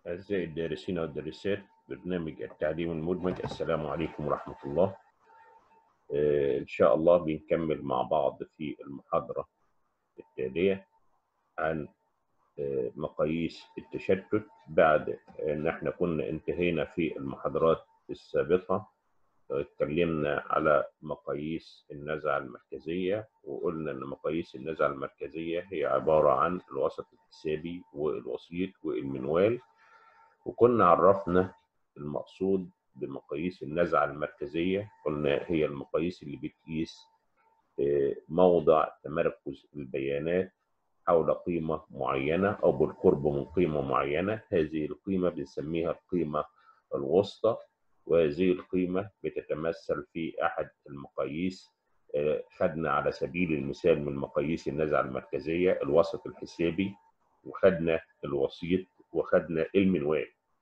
أعزائي الدارسين والدارسات برنامج التعليم المدمج السلام عليكم ورحمة الله آه، إن شاء الله بنكمل مع بعض في المحاضرة التالية عن آه، مقاييس التشتت بعد إن إحنا كنا انتهينا في المحاضرات السابقة اتكلمنا على مقاييس النزعة المركزية وقلنا إن مقاييس النزعة المركزية هي عبارة عن الوسط الحسابي والوسيط والمنوال وكنا عرفنا المقصود بمقاييس النزعة المركزية قلنا هي المقاييس اللي بتقيس موضع تمركز البيانات حول قيمة معينة أو بالقرب من قيمة معينة هذه القيمة بنسميها القيمة الوسطى وهذه القيمة بتتمثل في أحد المقاييس خدنا على سبيل المثال من مقاييس النزعة المركزية الوسط الحسابي وخدنا الوسيط وخدنا المنوال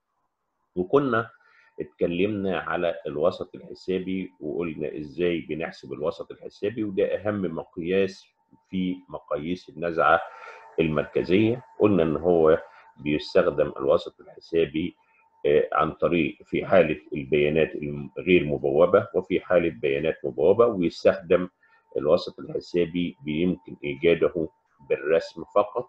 وكنا اتكلمنا على الوسط الحسابي وقلنا ازاي بنحسب الوسط الحسابي وده اهم مقياس في مقاييس النزعه المركزيه قلنا ان هو بيستخدم الوسط الحسابي عن طريق في حاله البيانات غير مبوبه وفي حاله بيانات مبوبه ويستخدم الوسط الحسابي بيمكن ايجاده بالرسم فقط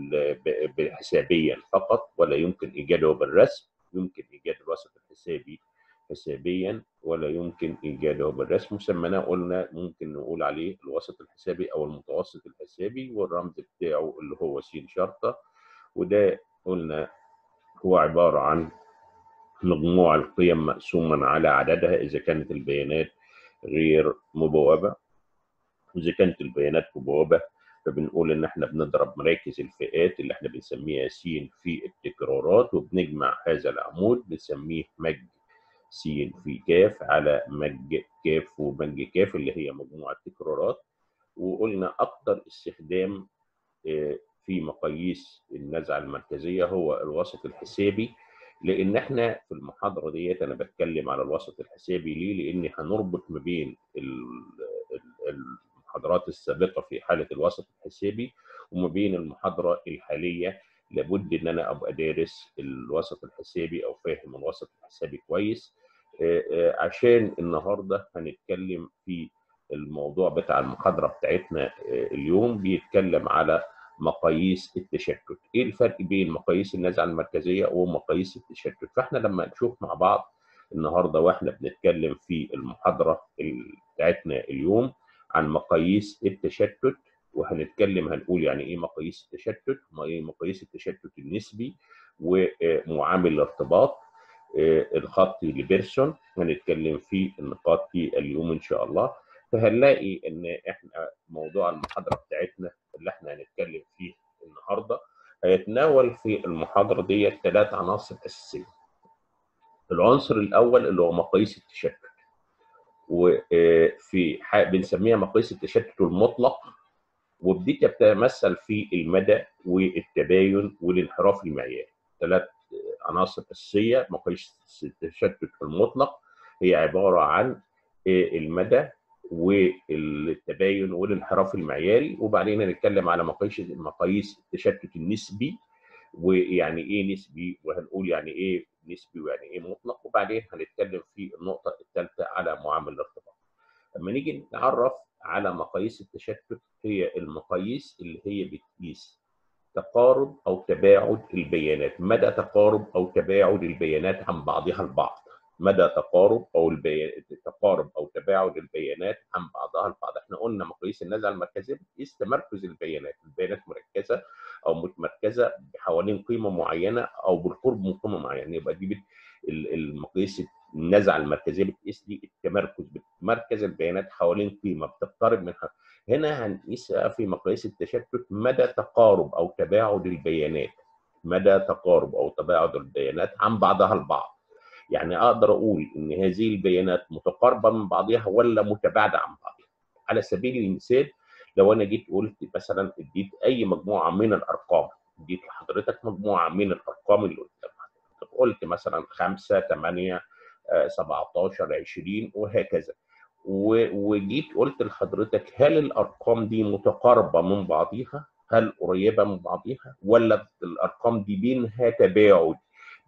حسابيا فقط ولا يمكن ايجاده بالرسم يمكن ايجاد الوسط الحسابي حسابيا ولا يمكن ايجاده بالرسم وسميناه قلنا ممكن نقول عليه الوسط الحسابي او المتوسط الحسابي والرمز بتاعه اللي هو س شرطه وده قلنا هو عباره عن مجموع القيم مقسوما على عددها اذا كانت البيانات غير مبوبه واذا كانت البيانات مبوبه فبنقول ان احنا بنضرب مراكز الفئات اللي احنا بنسميها س في التكرارات وبنجمع هذا العمود بنسميه مج س في كاف على مج كاف ومج كاف اللي هي مجموع التكرارات وقلنا اكثر استخدام في مقاييس النزعه المركزيه هو الوسط الحسابي لان احنا في المحاضره ديت انا بتكلم على الوسط الحسابي ليه؟ لان هنربط ما بين المحاضرات السابقه في حاله الوسط الحسابي وما بين المحاضره الحاليه لابد ان انا ابقى دارس الوسط الحسابي او فاهم الوسط الحسابي كويس عشان النهارده هنتكلم في الموضوع بتاع المحاضره بتاعتنا اليوم بيتكلم على مقاييس التشتت ايه الفرق بين مقاييس النزعه المركزيه ومقاييس التشتت فاحنا لما نشوف مع بعض النهارده واحنا بنتكلم في المحاضره بتاعتنا اليوم عن مقاييس التشتت وهنتكلم هنقول يعني ايه مقاييس التشتت وايه مقاييس التشتت النسبي ومعامل الارتباط الخطي لبيرسون هنتكلم في النقاط دي اليوم ان شاء الله فهنلاقي ان احنا موضوع المحاضره بتاعتنا اللي احنا هنتكلم فيه النهارده هيتناول في المحاضره دي ثلاث عناصر اساسيه العنصر الاول اللي هو مقاييس التشتت وفي بنسميها مقاييس التشتت المطلق ودي تتمثل في المدى والتباين والانحراف المعياري ثلاث عناصر اساسيه مقاييس التشتت المطلق هي عباره عن المدى والتباين والانحراف المعياري وبعدين هنتكلم على مقاييس مقاييس التشتت النسبي ويعني ايه نسبي وهنقول يعني ايه نسبي ويعني ايه مطلق وبعدين هنتكلم في النقطه الثالثه على معامل الارتباط. لما نيجي نتعرف على مقاييس التشتت هي المقاييس اللي هي بتقيس تقارب او تباعد البيانات، مدى تقارب او تباعد البيانات عن بعضها البعض. مدى تقارب او البيانات تقارب او تباعد البيانات عن بعضها البعض احنا قلنا مقاييس النزعه المركزيه بتقيس تمركز البيانات البيانات مركزه او متمركزه حوالين قيمه معينه او بالقرب من قيمه معينه يبقى دي بت... المقاييس النزعه المركزيه بتقيس دي التمركز بتمركز البيانات حوالين قيمه بتقترب منها هنا هنقيس في مقاييس التشتت مدى تقارب او تباعد البيانات مدى تقارب او تباعد البيانات عن بعضها البعض يعني اقدر اقول ان هذه البيانات متقاربه من بعضها ولا متباعده عن بعضها على سبيل المثال لو انا جيت قلت مثلا اديت اي مجموعه من الارقام اديت لحضرتك مجموعه من الارقام اللي قدام حضرتك قلت مثلا 5 8 17 20 وهكذا وجيت قلت لحضرتك هل الارقام دي متقاربه من بعضها هل قريبه من بعضها ولا الارقام دي بينها تباعد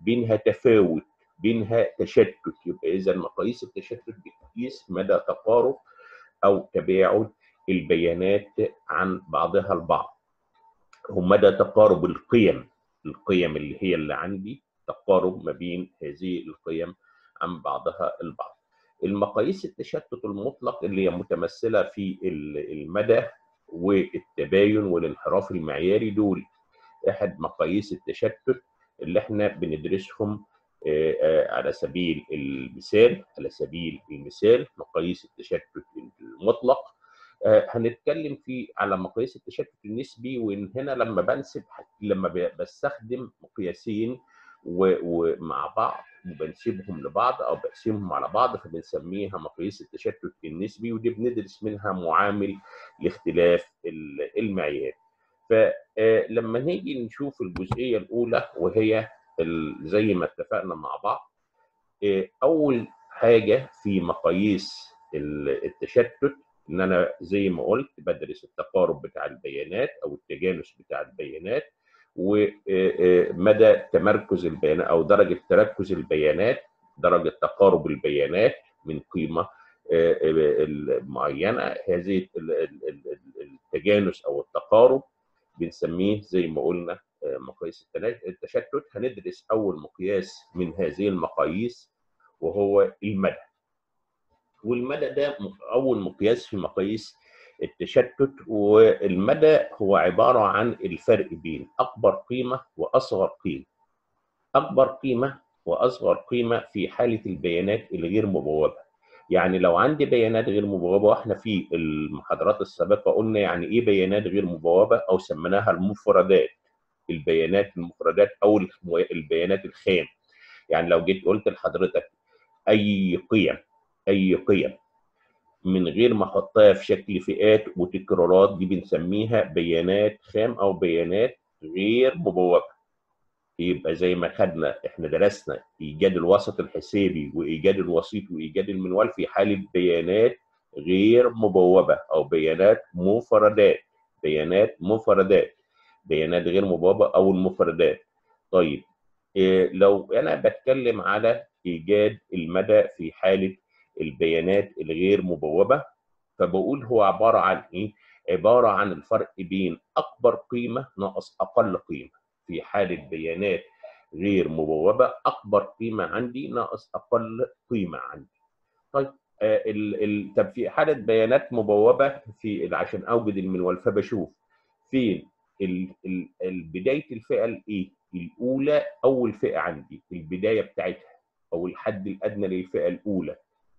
بينها تفاوت بينها تشتت يبقى اذا مقاييس التشتت بتقيس مدى تقارب او تباعد البيانات عن بعضها البعض ومدى تقارب القيم القيم اللي هي اللي عندي تقارب ما بين هذه القيم عن بعضها البعض المقاييس التشتت المطلق اللي هي متمثله في المدى والتباين والانحراف المعياري دول احد مقاييس التشتت اللي احنا بندرسهم على سبيل المثال على سبيل المثال مقاييس التشتت المطلق هنتكلم في على مقاييس التشتت النسبي وان هنا لما بنسب لما بستخدم مقياسين ومع بعض وبنسبهم لبعض او بقسمهم على بعض فبنسميها مقاييس التشتت النسبي ودي بندرس منها معامل لاختلاف المعيار فلما نيجي نشوف الجزئيه الاولى وهي زي ما اتفقنا مع بعض اول حاجه في مقاييس التشتت ان انا زي ما قلت بدرس التقارب بتاع البيانات او التجانس بتاع البيانات ومدى تمركز البيانات او درجه تركز البيانات درجه تقارب البيانات من قيمه معينه هذه التجانس او التقارب بنسميه زي ما قلنا مقاييس التشتت هندرس اول مقياس من هذه المقاييس وهو المدى والمدى ده اول مقياس في مقاييس التشتت والمدى هو عباره عن الفرق بين اكبر قيمه واصغر قيمه اكبر قيمه واصغر قيمه في حاله البيانات الغير مبوبه يعني لو عندي بيانات غير مبوبه واحنا في المحاضرات السابقه قلنا يعني ايه بيانات غير مبوبه او سميناها المفردات البيانات المفردات او البيانات الخام يعني لو جيت قلت لحضرتك اي قيم اي قيم من غير ما احطها في شكل فئات وتكرارات دي بنسميها بيانات خام او بيانات غير مبوبه يبقى زي ما خدنا احنا درسنا ايجاد الوسط الحسابي وايجاد الوسيط وايجاد المنوال في حاله بيانات غير مبوبه او بيانات مفردات بيانات مفردات بيانات غير مبوبه او المفردات طيب إيه لو انا بتكلم على ايجاد المدى في حاله البيانات الغير مبوبه فبقول هو عباره عن ايه؟ عباره عن الفرق بين اكبر قيمه ناقص اقل قيمه في حاله بيانات غير مبوبه اكبر قيمه عندي ناقص اقل قيمه عندي. طيب آه ال ال طب في حاله بيانات مبوبه في عشان اوجد المنوال فبشوف فين ال ال بدايه الفئه الايه؟ الاولى اول فئه عندي البدايه بتاعتها او الحد الادنى للفئه الاولى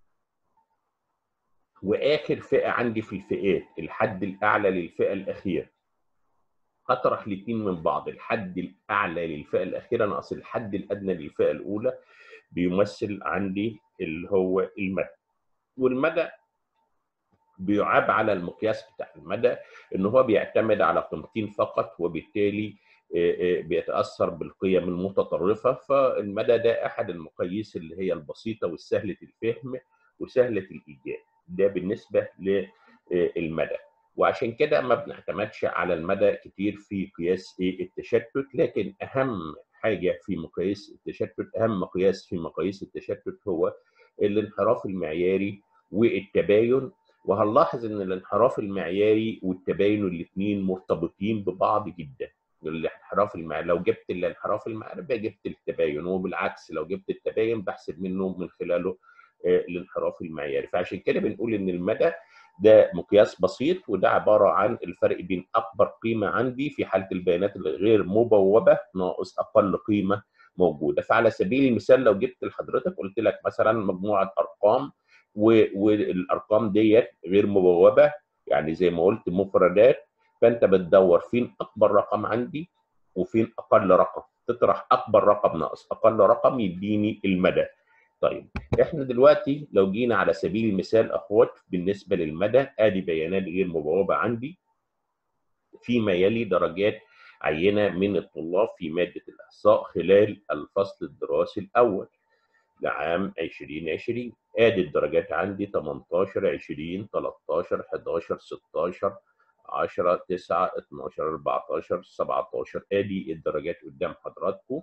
واخر فئه عندي في الفئات الحد الاعلى للفئه الاخيره اطرح الاثنين من بعض الحد الاعلى للفئه الاخيره ناقص الحد الادنى للفئه الاولى بيمثل عندي اللي هو المدى والمدى بيعاب على المقياس بتاع المدى ان هو بيعتمد على قيمتين فقط وبالتالي بيتاثر بالقيم المتطرفه فالمدى ده احد المقاييس اللي هي البسيطه والسهله الفهم وسهله الايجاد ده بالنسبه للمدى وعشان كده ما بنعتمدش على المدى كتير في قياس ايه التشتت لكن اهم حاجه في مقاييس التشتت اهم مقياس في مقاييس التشتت هو الانحراف المعياري والتباين وهنلاحظ ان الانحراف المعياري والتباين الاثنين مرتبطين ببعض جدا الانحراف المعياري لو جبت الانحراف المعياري يبقى جبت التباين وبالعكس لو جبت التباين بحسب منه من خلاله الانحراف المعياري فعشان كده بنقول ان المدى ده مقياس بسيط وده عباره عن الفرق بين اكبر قيمه عندي في حاله البيانات الغير مبوبه ناقص اقل قيمه موجوده فعلى سبيل المثال لو جبت لحضرتك قلت لك مثلا مجموعه ارقام والارقام ديت غير مبوبه يعني زي ما قلت مفردات فانت بتدور فين اكبر رقم عندي وفين اقل رقم تطرح اكبر رقم ناقص اقل رقم يديني المدى طيب احنا دلوقتي لو جينا على سبيل المثال اخوات بالنسبه للمدى ادي بيانات غير مبوبه عندي فيما يلي درجات عينه من الطلاب في ماده الاحصاء خلال الفصل الدراسي الاول لعام 2020 ادي الدرجات عندي 18 20 13 11 16 10 9 12 14 17 ادي الدرجات قدام حضراتكم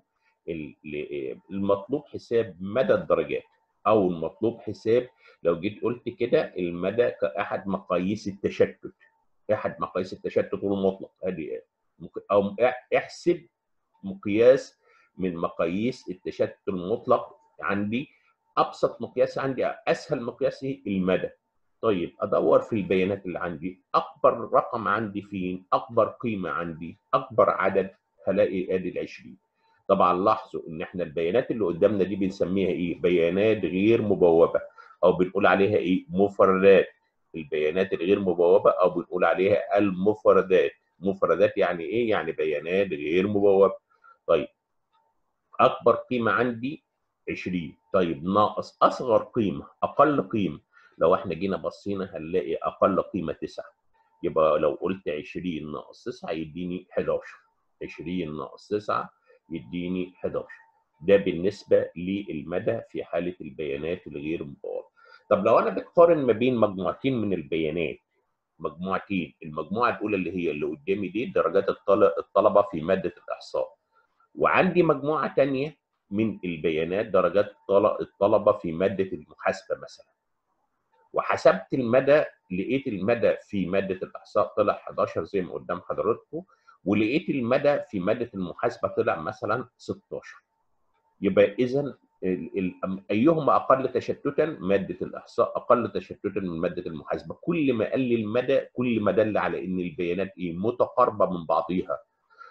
المطلوب حساب مدى الدرجات او المطلوب حساب لو جيت قلت كده المدى كاحد مقاييس التشتت احد مقاييس التشتت المطلق ادي او احسب مقياس من مقاييس التشتت المطلق عندي ابسط مقياس عندي اسهل مقياس المدى طيب ادور في البيانات اللي عندي اكبر رقم عندي فين اكبر قيمه عندي اكبر عدد هلاقي ادي ال 20 طبعا لاحظوا ان احنا البيانات اللي قدامنا دي بنسميها ايه بيانات غير مبوبه او بنقول عليها ايه مفردات البيانات الغير مبوبه او بنقول عليها المفردات مفردات يعني ايه يعني بيانات غير مبوبه طيب اكبر قيمه عندي 20 طيب ناقص اصغر قيمه اقل قيمه لو احنا جينا بصينا هنلاقي اقل قيمه 9 يبقى لو قلت 20 ناقص 9 يديني 11 20 ناقص 9 يديني 11 ده بالنسبه للمدى في حاله البيانات الغير مبوبه طب لو انا بقارن ما بين مجموعتين من البيانات مجموعتين المجموعه الاولى اللي هي اللي قدامي دي درجات الطلبه في ماده الاحصاء وعندي مجموعه ثانيه من البيانات درجات الطلبه في ماده المحاسبه مثلا وحسبت المدى لقيت المدى في ماده الاحصاء طلع 11 زي ما قدام حضراتكم ولقيت المدى في ماده المحاسبه طلع مثلا 16 يبقى اذا ايهما اقل تشتتا ماده الاحصاء اقل تشتتا من ماده المحاسبه كل ما قل المدى كل ما دل على ان البيانات ايه متقاربه من بعضيها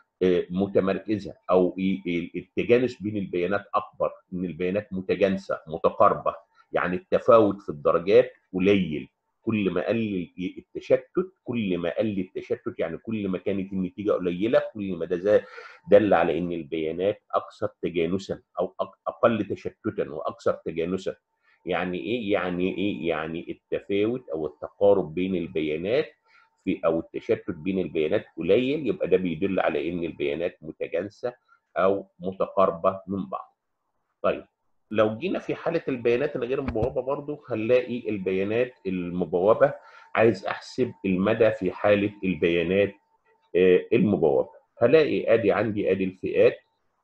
متمركزه او التجانس بين البيانات اكبر ان البيانات متجانسه متقاربه يعني التفاوت في الدرجات قليل كل ما قل التشتت كل ما قل التشتت يعني كل ما كانت النتيجه قليله كل ما ده دل على ان البيانات اكثر تجانسا او اقل تشتتا واكثر تجانسا يعني ايه يعني ايه يعني التفاوت او التقارب بين البيانات في او التشتت بين البيانات قليل يبقى ده بيدل على ان البيانات متجانسه او متقاربه من بعض طيب لو جينا في حاله البيانات الغير مبوبه برضو هنلاقي البيانات المبوبه عايز احسب المدى في حاله البيانات المبوبه هلاقي ادي عندي ادي الفئات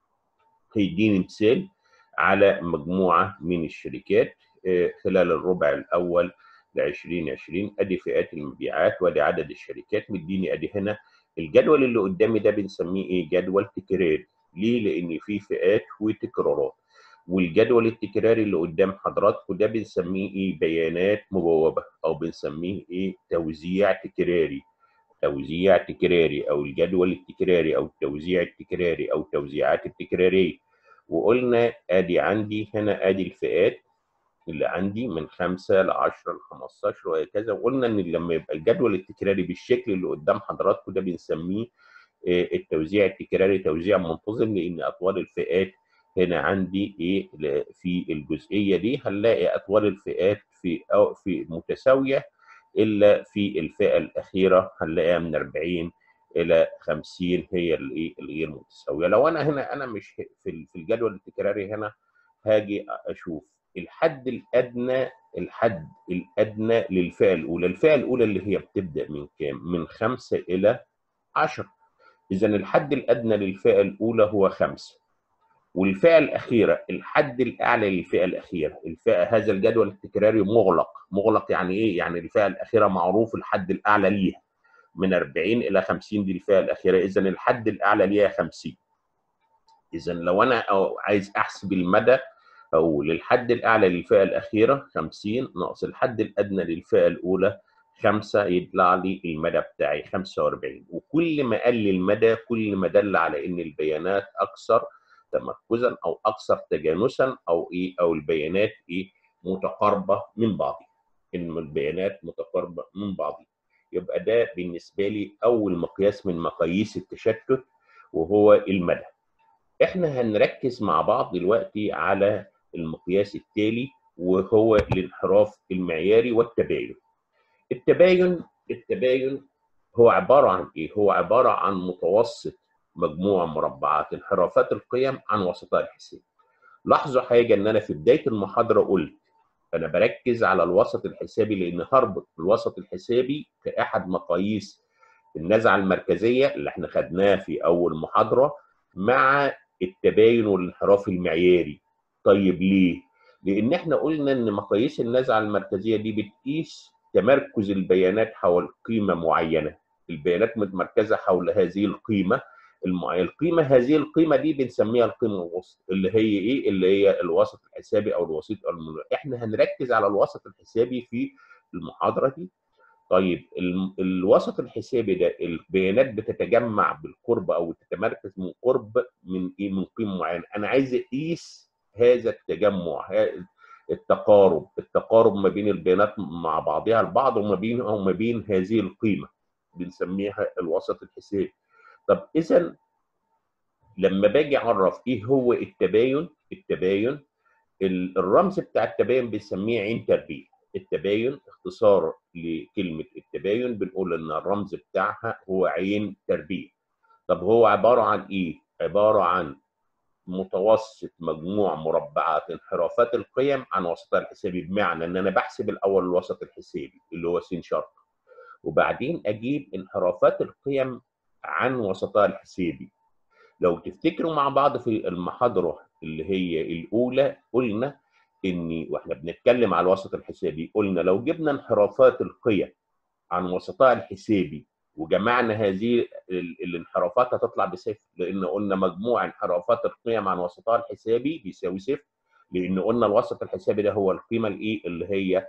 هيديني مثال على مجموعه من الشركات خلال الربع الاول ل 2020 ادي فئات المبيعات وادي عدد الشركات مديني ادي هنا الجدول اللي قدامي ده بنسميه ايه جدول تكراري ليه لان فيه فئات وتكرارات والجدول التكراري اللي قدام حضراتكم ده بنسميه ايه بيانات مبوبه او بنسميه ايه توزيع تكراري توزيع تكراري او الجدول التكراري او التوزيع التكراري او التوزيعات التكراريه وقلنا ادي عندي هنا ادي الفئات اللي عندي من 5 ل 10 ل 15 وهكذا وقلنا ان لما يبقى الجدول التكراري بالشكل اللي قدام حضراتكم ده بنسميه التوزيع التكراري توزيع منتظم لان اطوال الفئات هنا عندي ايه في الجزئيه دي هنلاقي اطوال الفئات في أو في متساويه الا في الفئه الاخيره هنلاقيها من 40 الى 50 هي الايه الغير متساويه لو انا هنا انا مش في في الجدول التكراري هنا هاجي اشوف الحد الادنى الحد الادنى للفئه الاولى الفئه الاولى اللي هي بتبدا من كام من 5 الى 10 اذا الحد الادنى للفئه الاولى هو 5 والفئه الاخيره الحد الاعلى للفئه الاخيره الفئه هذا الجدول التكراري مغلق مغلق يعني ايه يعني الفئه الاخيره معروف الحد الاعلى ليها من 40 الى 50 دي الفئه الاخيره اذا الحد الاعلى ليها 50 اذا لو انا أو عايز احسب المدى او للحد الاعلى للفئه الاخيره 50 ناقص الحد الادنى للفئه الاولى 5 يطلع لي المدى بتاعي 45 وكل ما قل المدى كل ما دل على ان البيانات اكثر تمركزا او اكثر تجانسا او ايه او البيانات ايه متقاربه من بعضها ان البيانات متقاربه من بعضها يبقى ده بالنسبه لي اول مقياس من مقاييس التشتت وهو المدى احنا هنركز مع بعض دلوقتي على المقياس التالي وهو الانحراف المعياري والتباين التباين التباين هو عباره عن ايه هو عباره عن متوسط مجموع مربعات انحرافات القيم عن وسطها الحسابي لاحظوا حاجه ان انا في بدايه المحاضره قلت انا بركز على الوسط الحسابي لان هربط الوسط الحسابي كاحد مقاييس النزعه المركزيه اللي احنا خدناها في اول محاضره مع التباين والانحراف المعياري طيب ليه لان احنا قلنا ان مقاييس النزعه المركزيه دي بتقيس تمركز البيانات حول قيمه معينه البيانات متمركزه حول هذه القيمه المعينه القيمه هذه القيمه دي بنسميها القيمه الوسط اللي هي ايه اللي هي الوسط الحسابي او الوسيط المنوي احنا هنركز على الوسط الحسابي في المحاضره دي طيب الوسط الحسابي ده البيانات بتتجمع بالقرب او تتمركز من قرب من ايه من قيمه معينه انا عايز اقيس هذا التجمع التقارب التقارب ما بين البيانات مع بعضها البعض وما بين وما بين هذه القيمه بنسميها الوسط الحسابي طب اذا لما باجي اعرف ايه هو التباين التباين الرمز بتاع التباين بنسميه عين تربيع التباين اختصار لكلمه التباين بنقول ان الرمز بتاعها هو عين تربيع طب هو عباره عن ايه عباره عن متوسط مجموع مربعات انحرافات القيم عن وسطها الحسابي بمعنى ان انا بحسب الاول الوسط الحسابي اللي هو س شرط وبعدين اجيب انحرافات القيم عن وسطها الحسابي لو تفتكروا مع بعض في المحاضره اللي هي الاولى قلنا ان واحنا بنتكلم على الوسط الحسابي قلنا لو جبنا انحرافات القيم عن وسطها الحسابي وجمعنا هذه الانحرافات هتطلع بصفر لان قلنا مجموع انحرافات القيم عن وسطها الحسابي بيساوي صفر لان قلنا الوسط الحسابي ده هو القيمه الايه اللي هي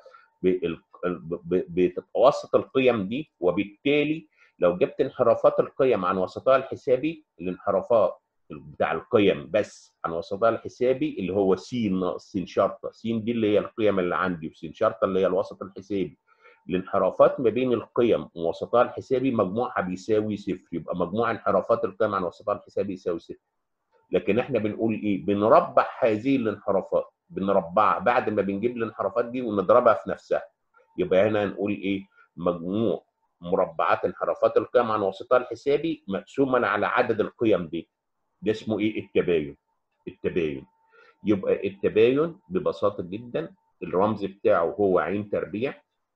بتتوسط القيم دي وبالتالي لو جبت انحرافات القيم عن وسطها الحسابي الانحرافات بتاع القيم بس عن وسطها الحسابي اللي هو س ناقص س شرطه س دي اللي هي القيم اللي عندي وس شرطه اللي هي الوسط الحسابي الانحرافات ما بين القيم ووسطها الحسابي مجموعها بيساوي صفر يبقى مجموع انحرافات القيم عن وسطها الحسابي يساوي صفر لكن احنا بنقول ايه بنربع هذه الانحرافات بنربعها بعد ما بنجيب الانحرافات دي ونضربها في نفسها يبقى هنا هنقول ايه مجموع مربعات انحرافات القيم عن وسطها الحسابي مقسوما على عدد القيم دي ده اسمه ايه التباين التباين يبقى التباين ببساطه جدا الرمز بتاعه هو عين تربيع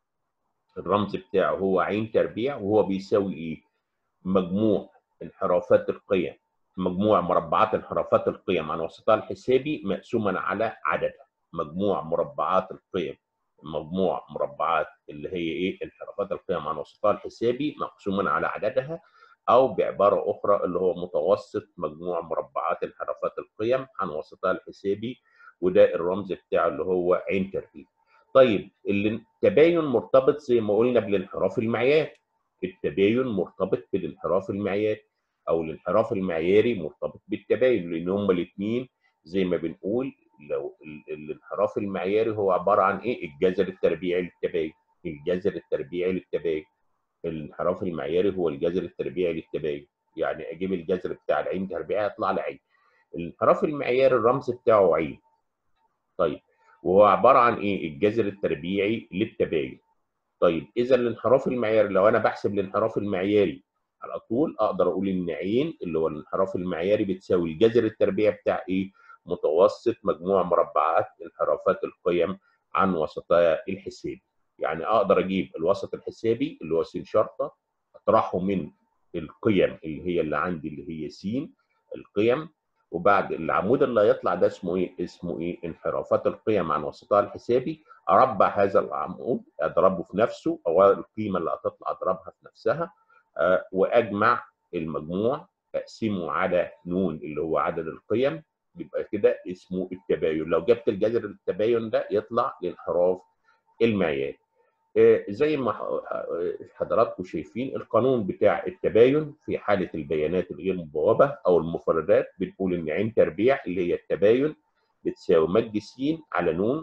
الرمز بتاعه هو عين تربيع وهو بيساوي ايه مجموع انحرافات القيم مجموع مربعات انحرافات القيم عن وسطها الحسابي مقسوما على عددها مجموع مربعات القيم مجموع مربعات اللي هي ايه انحرافات القيم عن وسطها الحسابي مقسوما على عددها او بعباره اخرى اللي هو متوسط مجموع مربعات انحرافات القيم عن وسطها الحسابي وده الرمز بتاعه اللي هو عين تربيع طيب التباين مرتبط زي ما قلنا بالانحراف المعياري التباين مرتبط بالانحراف المعياري او الانحراف المعياري مرتبط بالتباين لان هما الاثنين زي ما بنقول لو الانحراف المعياري هو عباره عن ايه الجذر التربيعي للتباين الجذر التربيعي للتباين الانحراف المعياري هو الجذر التربيعي للتباين يعني اجيب الجذر بتاع العين تربيعي يطلع لي عين الانحراف المعياري الرمز بتاعه عين طيب وهو عباره عن ايه الجذر التربيعي للتباين طيب اذا الانحراف المعياري لو انا بحسب الانحراف المعياري على طول اقدر اقول ان عين اللي هو الانحراف المعياري بتساوي الجذر التربيعي بتاع ايه متوسط مجموع مربعات انحرافات القيم عن وسطها الحسابي يعني اقدر اجيب الوسط الحسابي اللي هو س شرطه اطرحه من القيم اللي هي اللي عندي اللي هي س القيم وبعد العمود اللي هيطلع ده اسمه ايه؟ اسمه ايه؟ انحرافات القيم عن وسطها الحسابي اربع هذا العمود اضربه في نفسه او القيمه اللي هتطلع اضربها في نفسها أه واجمع المجموع اقسمه على نون اللي هو عدد القيم يبقى كده اسمه التباين لو جبت الجذر التباين ده يطلع الانحراف المعياري زي ما حضراتكم شايفين القانون بتاع التباين في حاله البيانات الغير مبوبه او المفردات بنقول ان عين تربيع اللي هي التباين بتساوي مج س على نون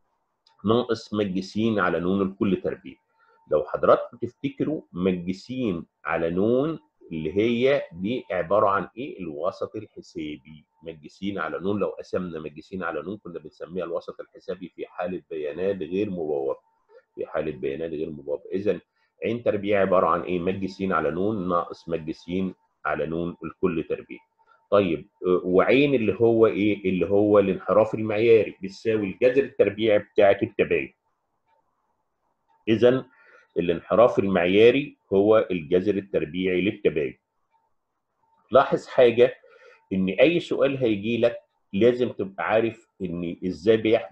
ناقص مج س على نون الكل تربيع لو حضراتكم تفتكروا مج س على نون اللي هي دي عباره عن ايه الوسط الحسابي مج س على نون لو قسمنا مج س على نون كنا بنسميها الوسط الحسابي في حاله بيانات غير مبوبه في حاله بيانات غير مبوبه اذا عين تربيع عباره عن ايه مج س على نون ناقص مج س على نون الكل تربيع طيب وعين اللي هو ايه اللي هو الانحراف المعياري بتساوي الجذر التربيعي بتاعه التباين اذا الانحراف المعياري هو الجذر التربيعي للتباين لاحظ حاجه ان اي سؤال هيجي لك لازم تبقى عارف ان ازاي بيح...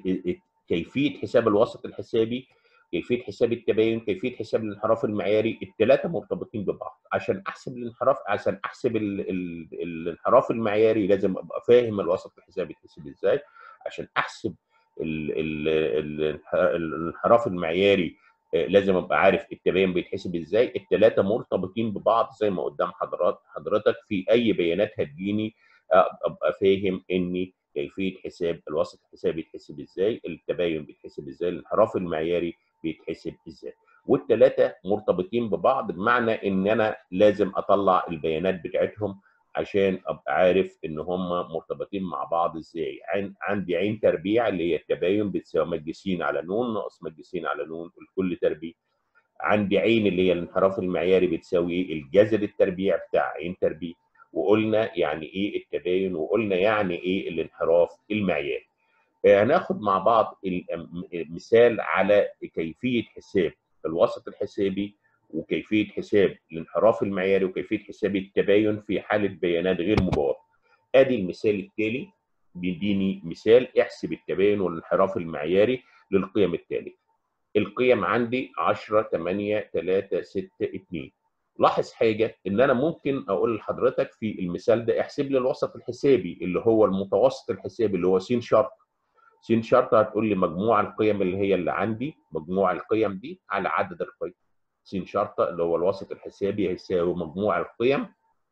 كيفيه حساب الوسط الحسابي كيفيه حساب التباين كيفيه حساب الانحراف المعياري الثلاثه مرتبطين ببعض عشان احسب الانحراف عشان احسب ال... ال... الانحراف المعياري لازم ابقى فاهم الوسط الحسابي بيتحسب ازاي عشان احسب ال... ال... الانحراف المعياري لازم ابقى عارف التباين بيتحسب ازاي الثلاثه مرتبطين ببعض زي ما قدام حضرات حضرتك في اي بيانات هتجيني ابقى فاهم اني كيفيه حساب الوسط الحسابي بيتحسب ازاي التباين بيتحسب ازاي الانحراف المعياري بيتحسب ازاي والثلاثه مرتبطين ببعض بمعنى ان انا لازم اطلع البيانات بتاعتهم عشان ابقى عارف ان هم مرتبطين مع بعض ازاي عن عندي عين تربيع اللي هي التباين بتساوي مجسين على نون ناقص مجسين على نون الكل تربيع عندي عين اللي هي الانحراف المعياري بتساوي ايه الجذر التربيع بتاع عين تربيع وقلنا يعني ايه التباين وقلنا يعني ايه الانحراف المعياري هناخد مع بعض مثال على كيفيه حساب الوسط الحسابي وكيفيه حساب الانحراف المعياري وكيفيه حساب التباين في حاله بيانات غير مباشره. ادي المثال التالي بيديني مثال احسب التباين والانحراف المعياري للقيم التاليه. القيم عندي 10 8 3 6 2 لاحظ حاجه ان انا ممكن اقول لحضرتك في المثال ده احسب لي الوسط الحسابي اللي هو المتوسط الحسابي اللي هو س شرط س شرط هتقول لي مجموع القيم اللي هي اللي عندي مجموع القيم دي على عدد القيم س شرطه اللي هو الوسط الحسابي هيساوي مجموع القيم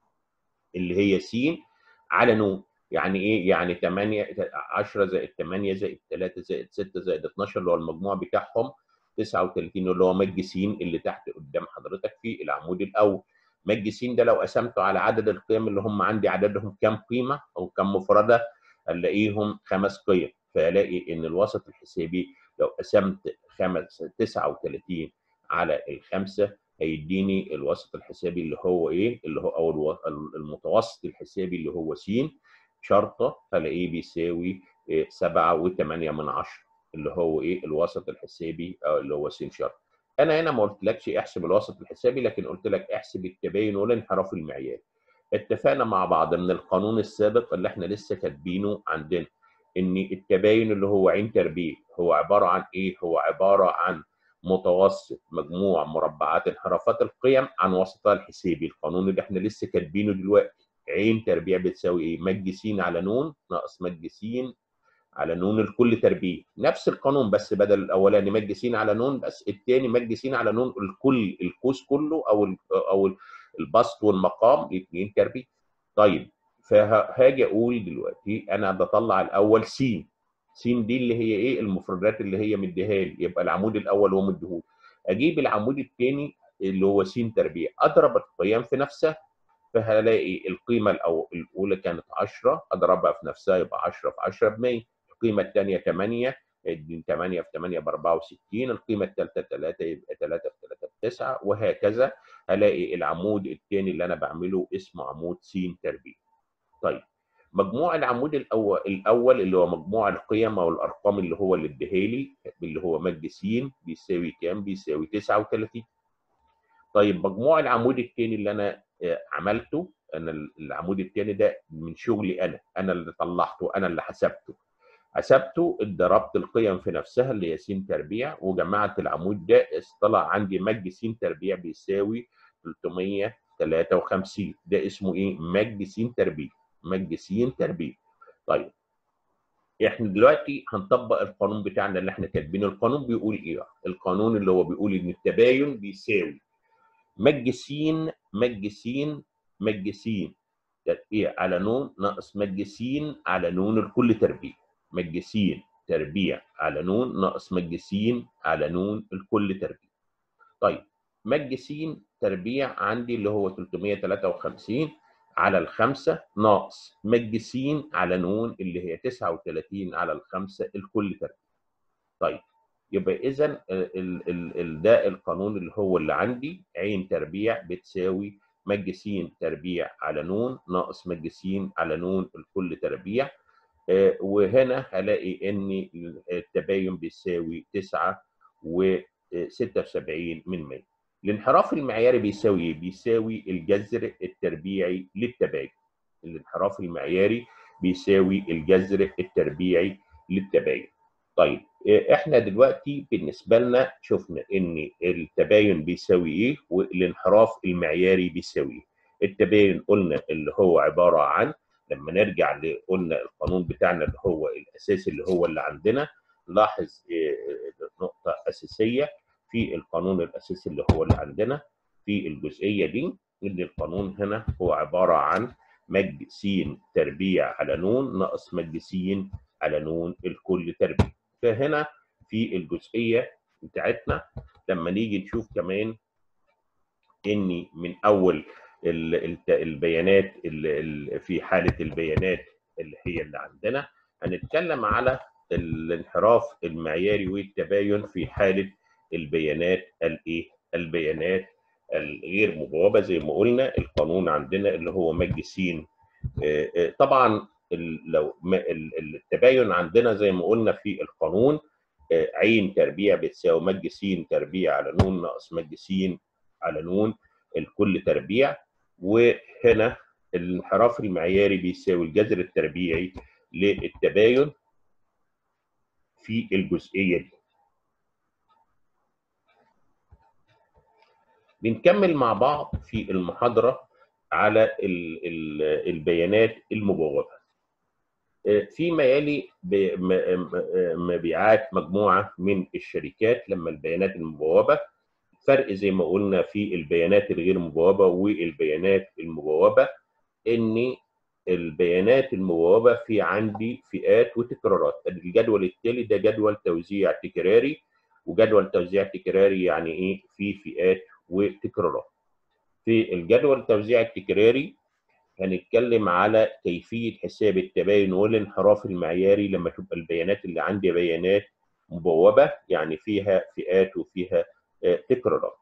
اللي هي س على ن يعني ايه؟ يعني 8 10 زائد 8 زائد 3 زائد 6 زائد 12 اللي هو المجموع بتاعهم 39 اللي هو مج س اللي تحت قدام حضرتك في العمود الاول. مج س ده لو قسمته على عدد القيم اللي هم عندي عددهم كام قيمه او كام مفرده هنلاقيهم خمس قيم فالاقي ان الوسط الحسابي لو قسمت 5 39 على الخمسه هيديني الوسط الحسابي اللي هو ايه؟ اللي هو او المتوسط الحسابي اللي هو س شرطه هلاقيه بيساوي 7 و8 من 10 اللي هو ايه؟ الوسط الحسابي أو اللي هو س شرط. انا هنا ما قلتلكش احسب الوسط الحسابي لكن قلت لك احسب التباين والانحراف المعياري. اتفقنا مع بعض من القانون السابق اللي احنا لسه كاتبينه عندنا ان التباين اللي هو عين تربيع هو عباره عن ايه؟ هو عباره عن متوسط مجموع مربعات انحرافات القيم عن وسطها الحسابي القانون اللي احنا لسه كاتبينه دلوقتي عين تربيع بتساوي ايه مج س على ن ناقص مج س على ن الكل تربيع نفس القانون بس بدل الاولاني مج س على ن بس الثاني مج س على ن الكل القوس كله او ال او البسط والمقام الاثنين تربيع طيب فهاجي اقول دلوقتي انا بطلع الاول س س دي اللي هي ايه المفردات اللي هي مديها لي يبقى العمود الاول هو مديهولي اجيب العمود الثاني اللي هو س تربيع اضرب القيم في نفسها فهلاقي القيمه الاولى كانت 10 اضربها في نفسها يبقى 10 في 10 ب 100 القيمه الثانيه 8 8 في 8 ب 64 القيمه الثالثه 3 يبقى 3 في 3 ب 9 وهكذا هلاقي العمود الثاني اللي انا بعمله اسمه عمود س تربيع طيب مجموع العمود الاول الاول اللي هو مجموع القيم او الارقام اللي هو اللي اداها لي اللي هو مج س بيساوي كام؟ بيساوي 39 طيب مجموع العمود الثاني اللي انا عملته انا العمود الثاني ده من شغلي انا انا اللي طلعته انا اللي حسبته حسبته ضربت القيم في نفسها اللي هي س تربيع وجمعت العمود ده طلع عندي مج س تربيع بيساوي 353 ده اسمه ايه؟ مج س تربيع مج س تربيع طيب احنا دلوقتي هنطبق القانون بتاعنا اللي احنا كاتبينه القانون بيقول ايه القانون اللي هو بيقول ان التباين بيساوي مج س مج س مج س تربيع على ن ناقص مج س على ن الكل تربيع مج س تربيع على ن ناقص مج س على ن الكل تربيع طيب مج س تربيع عندي اللي هو 353 على الخمسة ناقص مج س على ن اللي هي 39 على الخمسة الكل تربيع. طيب يبقى إذا ده القانون اللي هو اللي عندي عين تربيع بتساوي مج س تربيع على ن ناقص مج س على ن الكل تربيع وهنا هلاقي ان التباين بيساوي 9 و76 من 100. الانحراف المعياري بيساوي ايه؟ بيساوي الجذر التربيعي للتباين. الانحراف المعياري بيساوي الجذر التربيعي للتباين طيب احنا دلوقتي بالنسبه لنا شفنا ان التباين بيساوي ايه والانحراف المعياري بيساوي ايه التباين قلنا اللي هو عباره عن لما نرجع قلنا القانون بتاعنا اللي هو الاساسي اللي هو اللي عندنا لاحظ نقطه اساسيه في القانون الاساسي اللي هو اللي عندنا في الجزئيه دي ان القانون هنا هو عباره عن مج س تربيع على ن ناقص مج س على ن الكل تربيع فهنا في الجزئيه بتاعتنا لما نيجي نشوف كمان ان من اول البيانات في حاله البيانات اللي هي اللي عندنا هنتكلم على الانحراف المعياري والتباين في حاله البيانات الايه البيانات الغير مبوبه زي ما قلنا القانون عندنا اللي هو مج س طبعا لو التباين عندنا زي ما قلنا في القانون عين تربيع بتساوي مج س تربيع على ن ناقص مج س على ن الكل تربيع وهنا الانحراف المعياري بيساوي الجذر التربيعي للتباين في الجزئيه دي بنكمل مع بعض في المحاضره على ال ال البيانات المبوبه فيما يلي مبيعات مجموعه من الشركات لما البيانات المبوبه فرق زي ما قلنا في البيانات الغير مبوبه والبيانات المبوبه ان البيانات المبوبه في عندي فئات وتكرارات الجدول التالي ده جدول توزيع تكراري وجدول توزيع تكراري يعني ايه في فئات وتكرارات في الجدول التوزيع التكراري هنتكلم على كيفيه حساب التباين والانحراف المعياري لما تبقى البيانات اللي عندي بيانات مبوبه يعني فيها فئات وفيها تكرارات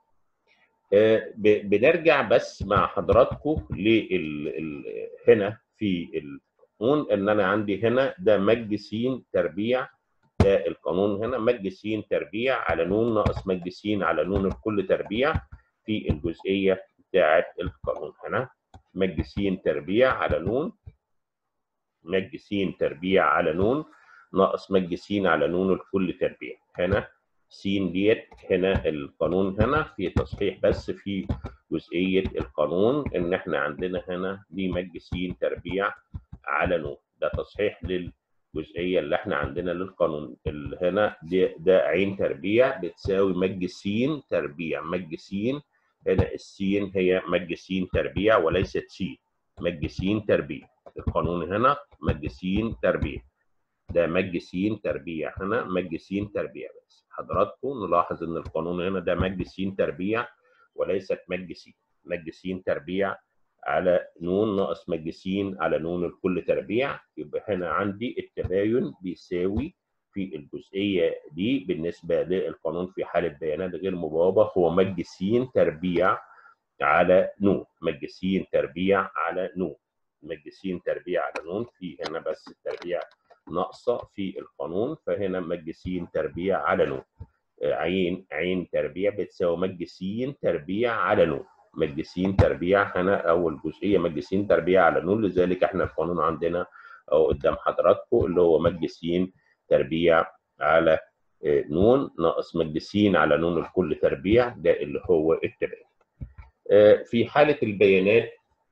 بنرجع بس مع حضراتكم لل هنا في القانون ان انا عندي هنا ده مج س تربيع ده القانون هنا مج س تربيع على ن ناقص مج س على ن الكل تربيع في الجزئيه بتاعه القانون هنا مج س تربيع على ن مج س تربيع على ن ناقص مج س على ن الكل تربيع هنا س ديت هنا القانون هنا في تصحيح بس في جزئيه القانون ان احنا عندنا هنا دي مج س تربيع على ن ده تصحيح للجزئيه اللي احنا عندنا للقانون اللي هنا ده, ده عين تربيع بتساوي مج س تربيع مج س هنا السين هي مج س تربيع وليست س مج س تربيع القانون هنا مج س تربيع ده مج س تربيع هنا مج س تربيع بس حضراتكم نلاحظ ان القانون هنا ده مج س تربيع وليست مج س مج س تربيع على ن ناقص مج س على ن الكل تربيع يبقى هنا عندي التباين بيساوي في الجزئيه دي بالنسبه للقانون في حاله بيانات غير مبوبه هو مج س تربيع على ن مج س تربيع على ن مج س تربيع على ن في هنا بس التربيع ناقصه في القانون فهنا مج س تربيع على ن عين عين تربيع بتساوي مج س تربيع على ن مج س تربيع هنا اول جزئيه مج س تربيع على ن لذلك احنا القانون عندنا او قدام حضراتكم اللي هو مج س تربيع على ن ناقص مج س على ن الكل تربيع ده اللي هو التباين في حاله البيانات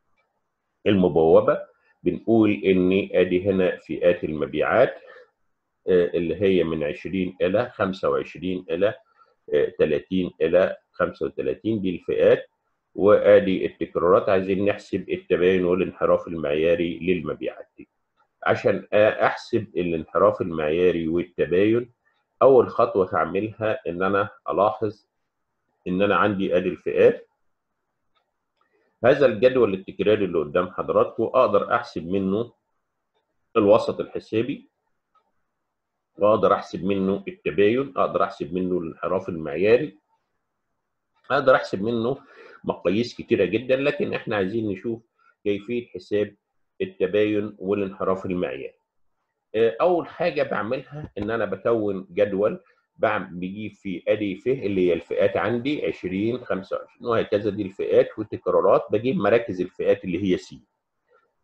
المبوبه بنقول ان ادي هنا فئات المبيعات اللي هي من 20 الى 25 الى 30 الى 35 دي الفئات وادي التكرارات عايزين نحسب التباين والانحراف المعياري للمبيعات دي عشان احسب الانحراف المعياري والتباين اول خطوه هعملها ان انا الاحظ ان انا عندي ادي الفئات هذا الجدول التكراري اللي قدام حضراتكم اقدر احسب منه الوسط الحسابي واقدر احسب منه التباين اقدر احسب منه الانحراف المعياري اقدر احسب منه مقاييس كتيره جدا لكن احنا عايزين نشوف كيفيه حساب التباين والانحراف المعياري اول حاجه بعملها ان انا بكون جدول بجيب في ادي ف اللي هي الفئات عندي 20 25 وهكذا دي الفئات والتكرارات بجيب مراكز الفئات اللي هي س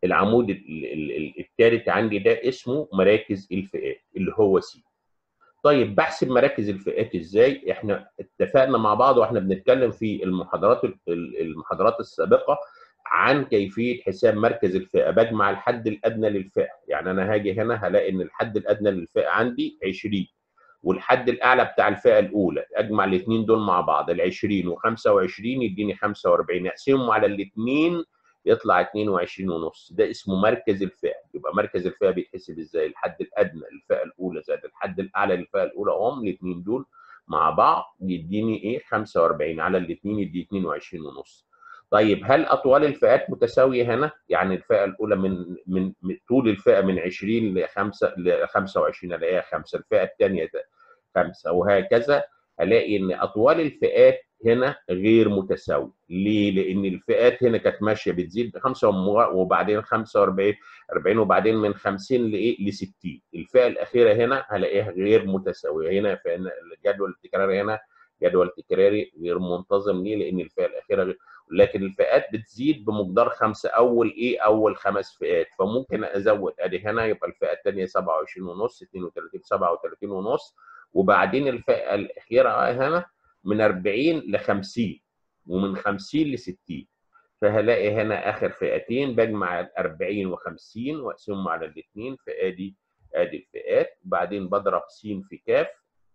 العمود الثالث عندي ده اسمه مراكز الفئات اللي هو سي طيب بحسب مراكز الفئات ازاي احنا اتفقنا مع بعض واحنا بنتكلم في المحاضرات المحاضرات السابقه عن كيفيه حساب مركز الفئه بجمع الحد الادنى للفئه يعني انا هاجي هنا هلاقي ان الحد الادنى للفئه عندي 20 والحد الاعلى بتاع الفئه الاولى اجمع الاثنين دول مع بعض ال 20 و25 يديني 45 اقسمهم على الاثنين يطلع 22 ونص ده اسمه مركز الفئه يبقى مركز الفئه بيتحسب ازاي الحد الادنى للفئه الاولى زائد الحد الاعلى للفئه الاولى هم الاثنين دول مع بعض يديني ايه 45 على الاثنين يدي 22 ونص طيب هل اطوال الفئات متساويه هنا يعني الفئه الاولى من من, من طول الفئه من 20 ل 5 ل 25 الاقيها 5 الفئه الثانيه 5 وهكذا الاقي ان اطوال الفئات هنا غير متساوي ليه لان الفئات هنا كانت ماشيه بتزيد 5 وبعدين 45 40 وبعدين من 50 لايه ل 60 الفئه الاخيره هنا هلاقيها غير متساويه هنا فان الجدول التكراري هنا جدول تكراري غير منتظم ليه لان الفئه الاخيره غير لكن الفئات بتزيد بمقدار خمسه اول ايه اول خمس فئات فممكن ازود ادي هنا يبقى الفئه الثانيه 27 ونص 32 37 ونص وبعدين الفئه الاخيره هنا من 40 ل 50 ومن 50 ل 60 فهلاقي هنا اخر فئتين بجمع ال 40 و50 واقسمهم على الاثنين فادي ادي الفئات وبعدين بضرب س في كاف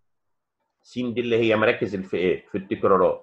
س دي اللي هي مراكز الفئات في التكرارات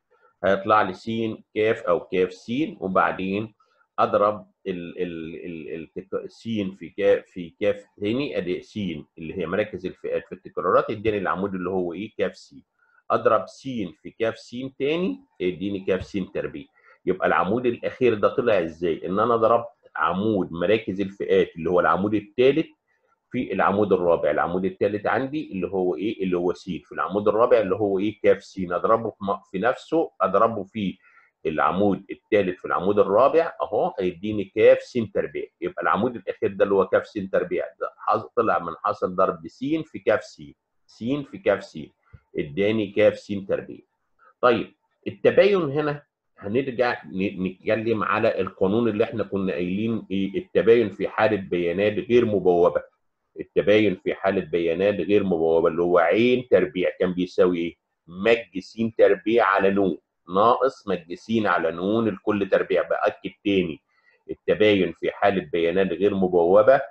هيطلع لي س كاف او كاف س وبعدين اضرب ال ال ال س في كاف في كاف تاني ادي س اللي هي مراكز الفئات في التكرارات يديني العمود اللي هو ايه كاف س اضرب س في كاف س تاني يديني كاف س تربيع يبقى العمود الاخير ده طلع ازاي ان انا ضربت عمود مراكز الفئات اللي هو العمود الثالث في العمود الرابع العمود الثالث عندي اللي هو ايه اللي هو س في العمود الرابع اللي هو ايه كاف س اضربه في نفسه اضربه في العمود الثالث في العمود الرابع اهو هيديني كاف س تربيع يبقى العمود الاخير ده اللي هو كاف س تربيع ده طلع من حاصل ضرب س في كاف س س في كاف س اداني كاف س تربيع طيب التباين هنا هنرجع نتكلم على القانون اللي احنا كنا قايلين ايه التباين في حاله بيانات غير مبوبه التباين في حاله بيانات غير مبوبه اللي هو عين تربيع كان بيساوي ايه مج س تربيع على نون ناقص مج س على نون الكل تربيع باكد تاني التباين في حاله بيانات غير مبوبه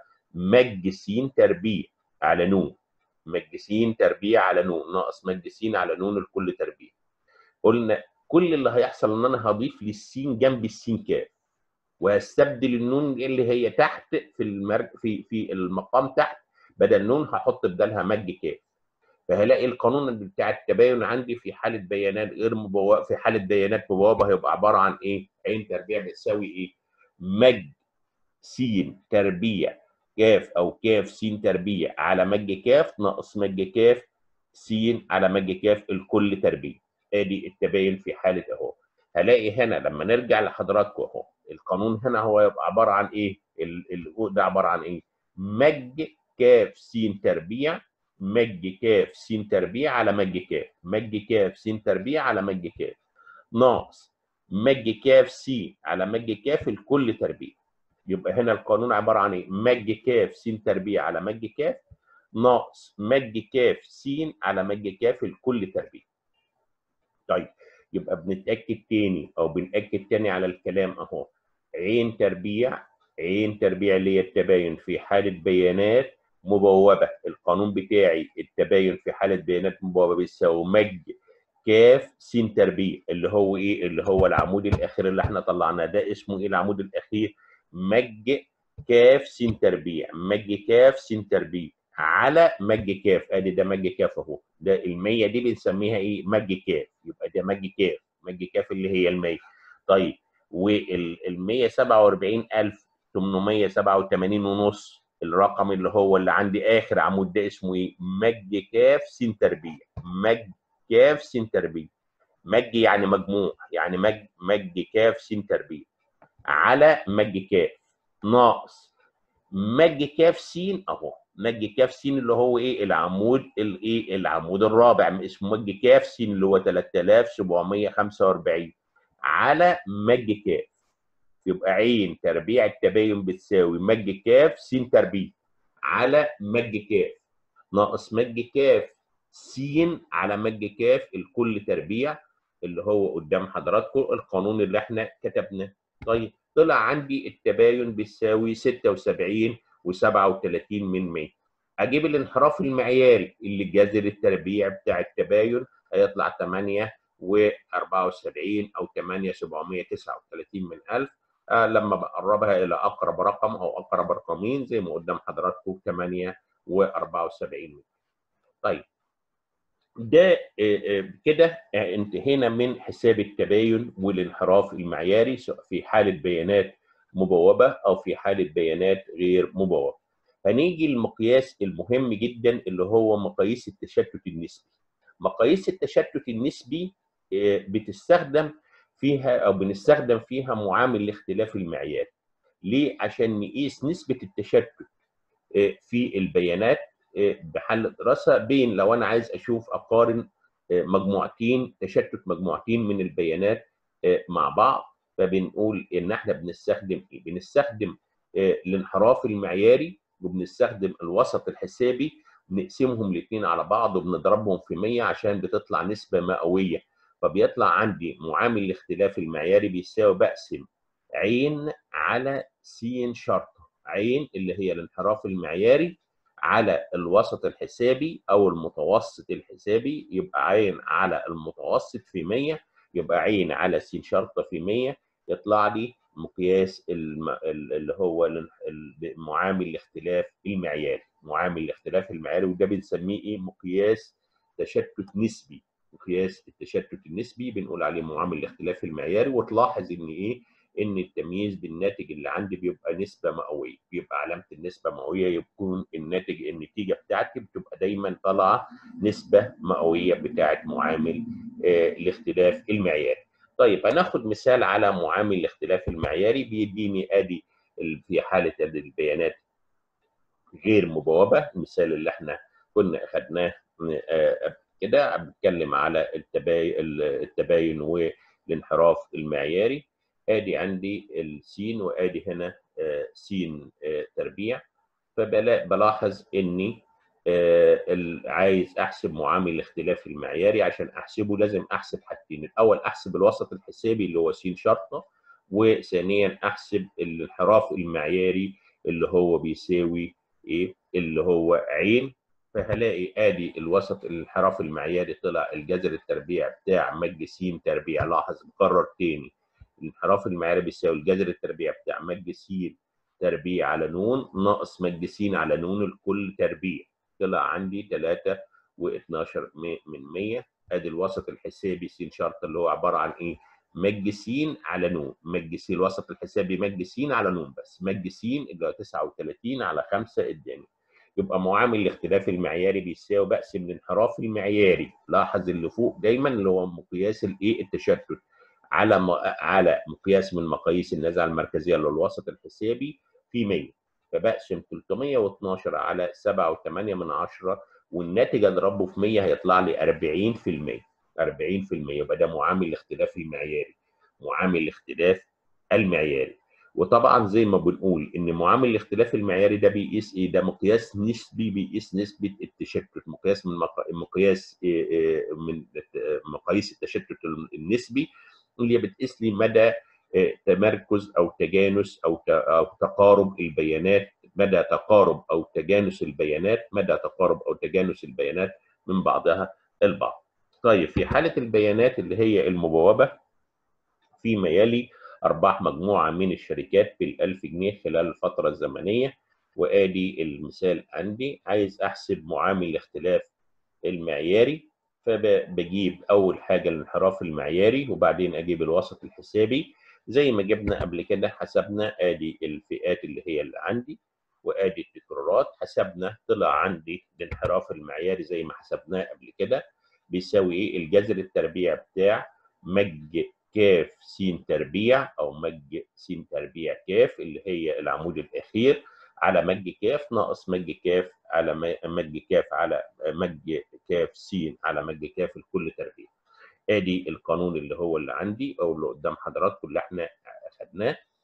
مج س تربيع على نون مج س تربيع على نون ناقص مج س على نون الكل تربيع قلنا كل اللي هيحصل ان انا هضيف للسين جنب السين كاف وهستبدل النون اللي هي تحت في المرج في في المقام تحت بدل نون هحط بدلها مج كاف فهلاقي القانون بتاع التباين عندي في حاله بيانات غير مبوبه في حاله بيانات مبوبه هيبقى عباره عن ايه؟ عين تربيع بتساوي ايه؟ مج س تربيع كاف او كاف س تربيع على مج كاف ناقص مج كاف س على مج كاف الكل تربيع ادي التباين في حاله اهو هلاقي هنا لما نرجع لحضراتكم اهو القانون هنا هو يبقى عباره عن ايه؟ ال ده عباره عن ايه؟ مج كاف س تربيع مج كاف س تربيع على مج كاف مج كاف س تربيع على مج كاف ناقص مج كاف س على مج كاف الكل تربيع يبقى هنا القانون عباره عن ايه؟ مج كاف س تربيع على مج كاف ناقص مج كاف س على مج كاف الكل تربيع طيب يبقى بنتاكد تاني او بناكد تاني على الكلام اهو عين تربيع عين تربيع اللي هي التباين في حاله بيانات مبوبه القانون بتاعي التباين في حاله بيانات مبوبه بيساوي مج كاف س تربيع اللي هو ايه اللي هو العمود الاخير اللي احنا طلعناه ده اسمه ايه العمود الاخير مج كاف س تربيع مج كاف س تربيع على مج كاف ادي ده مج كاف اهو ده ال100 دي بنسميها ايه مج كاف يبقى ده مج كاف مج كاف اللي هي ال100 طيب وال 147887 ونص الرقم اللي هو اللي عندي اخر عمود ده اسمه ايه مج كاف س تربيع مج كاف س تربيع مج يعني مجموع يعني مج مج كاف س تربيع على مج كاف ناقص مج كاف س اهو مج كاف س اللي هو ايه العمود الايه العمود الرابع اسمه مج كاف س اللي هو 3745 على مج كاف يبقى عين تربيع التباين بتساوي مج كاف س تربيع على مج كاف ناقص مج كاف س على مج كاف الكل تربيع اللي هو قدام حضراتكم القانون اللي احنا كتبناه طيب طلع عندي التباين بيساوي 76 و37 من 100 اجيب الانحراف المعياري اللي جذر التربيع بتاع التباين هيطلع 8 و74 او 8 739 من 1000 آه لما بقربها الى اقرب رقم او اقرب رقمين زي ما قدام حضراتكم 8 و74 طيب ده كده انتهينا من حساب التباين والانحراف المعياري سواء في حاله بيانات مبوبه او في حاله بيانات غير مبوبه. هنيجي المقياس المهم جدا اللي هو مقاييس التشتت النسبي. مقاييس التشتت النسبي بتستخدم فيها او بنستخدم فيها معامل الاختلاف المعياري. ليه؟ عشان نقيس نسبه التشتت في البيانات بحل دراسه بين لو انا عايز اشوف اقارن مجموعتين تشتت مجموعتين من البيانات مع بعض فبنقول ان احنا بنستخدم ايه؟ بنستخدم الانحراف المعياري وبنستخدم الوسط الحسابي بنقسمهم الاثنين على بعض وبنضربهم في 100 عشان بتطلع نسبه مئويه فبيطلع عندي معامل الاختلاف المعياري بيساوي بقسم عين على س شرطه عين اللي هي الانحراف المعياري على الوسط الحسابي او المتوسط الحسابي يبقى عين على المتوسط في 100 يبقى عين على س شرطه في 100 يطلع لي مقياس الم... اللي هو معامل الاختلاف المعياري معامل الاختلاف المعياري وده بنسميه ايه مقياس تشتت نسبي مقياس التشتت النسبي بنقول عليه معامل الاختلاف المعياري وتلاحظ ان ايه ان التمييز بالناتج اللي عندي بيبقى نسبه مئويه بيبقى علامه النسبه مئويه يكون الناتج النتيجه بتاعتي بتبقى دايما طالعه نسبه مئويه بتاعه معامل آه الاختلاف المعياري طيب هناخد مثال على معامل الاختلاف المعياري بيديني ادي في حاله البيانات غير مبوبه المثال اللي احنا كنا اخذناه آه كده بتكلم على التباين التباين والانحراف المعياري ادي عندي السين وادي هنا سين تربيع فبلاحظ اني عايز احسب معامل الاختلاف المعياري عشان احسبه لازم احسب حاجتين الاول احسب الوسط الحسابي اللي هو س شرطه وثانيا احسب الانحراف المعياري اللي هو بيساوي ايه اللي هو عين فهلاقي ادي الوسط الانحراف المعياري طلع الجذر التربيع بتاع مج س تربيع لاحظ بكرر تاني الانحراف المعياري بيساوي الجذر التربيع بتاع مج س تربيع على نون ناقص مج س على نون الكل تربيع طلع عندي 3 و12 من 100 ادي الوسط الحسابي س شرط اللي هو عباره عن ايه؟ مج س على نون مج س الوسط الحسابي مج س على نون بس مج س اللي هو 39 على 5 اداني يبقى معامل الاختلاف المعياري بيساوي بقسم الانحراف المعياري لاحظ اللي فوق دايما اللي هو مقياس الايه التشتت على م... على مقياس من مقاييس النزعه المركزيه للوسط الحسابي في 100 فبقسم 312 على 7.8 من 10 والناتج اضربه في 100 هيطلع لي 40% 40% يبقى ده معامل الاختلاف المعياري معامل الاختلاف المعياري وطبعا زي ما بنقول ان معامل الاختلاف المعياري ده بيقيس ايه ده مقياس نسبي بيقيس نسبه التشتت مقياس من مقياس من مقاييس التشتت النسبي اللي بتقيس لي مدى تمركز او تجانس او او تقارب البيانات مدى تقارب او تجانس البيانات مدى تقارب او تجانس البيانات من بعضها البعض طيب في حاله البيانات اللي هي المبوبه فيما يلي ارباح مجموعه من الشركات بال1000 جنيه خلال الفتره الزمنيه وادي المثال عندي عايز احسب معامل الاختلاف المعياري فبجيب اول حاجه الانحراف المعياري وبعدين اجيب الوسط الحسابي زي ما جبنا قبل كده حسبنا ادي الفئات اللي هي اللي عندي وادي التكرارات حسبنا طلع عندي الانحراف المعياري زي ما حسبناه قبل كده بيساوي ايه الجذر التربيع بتاع مج كاف س تربيع او مج س تربيع كاف اللي هي العمود الاخير على مج كاف ناقص مج كاف على مج كاف على مج كاف س على مج كاف الكل تربيع ادي القانون اللي هو اللي عندي او اللي قدام حضراتكم اللي احنا اخدناه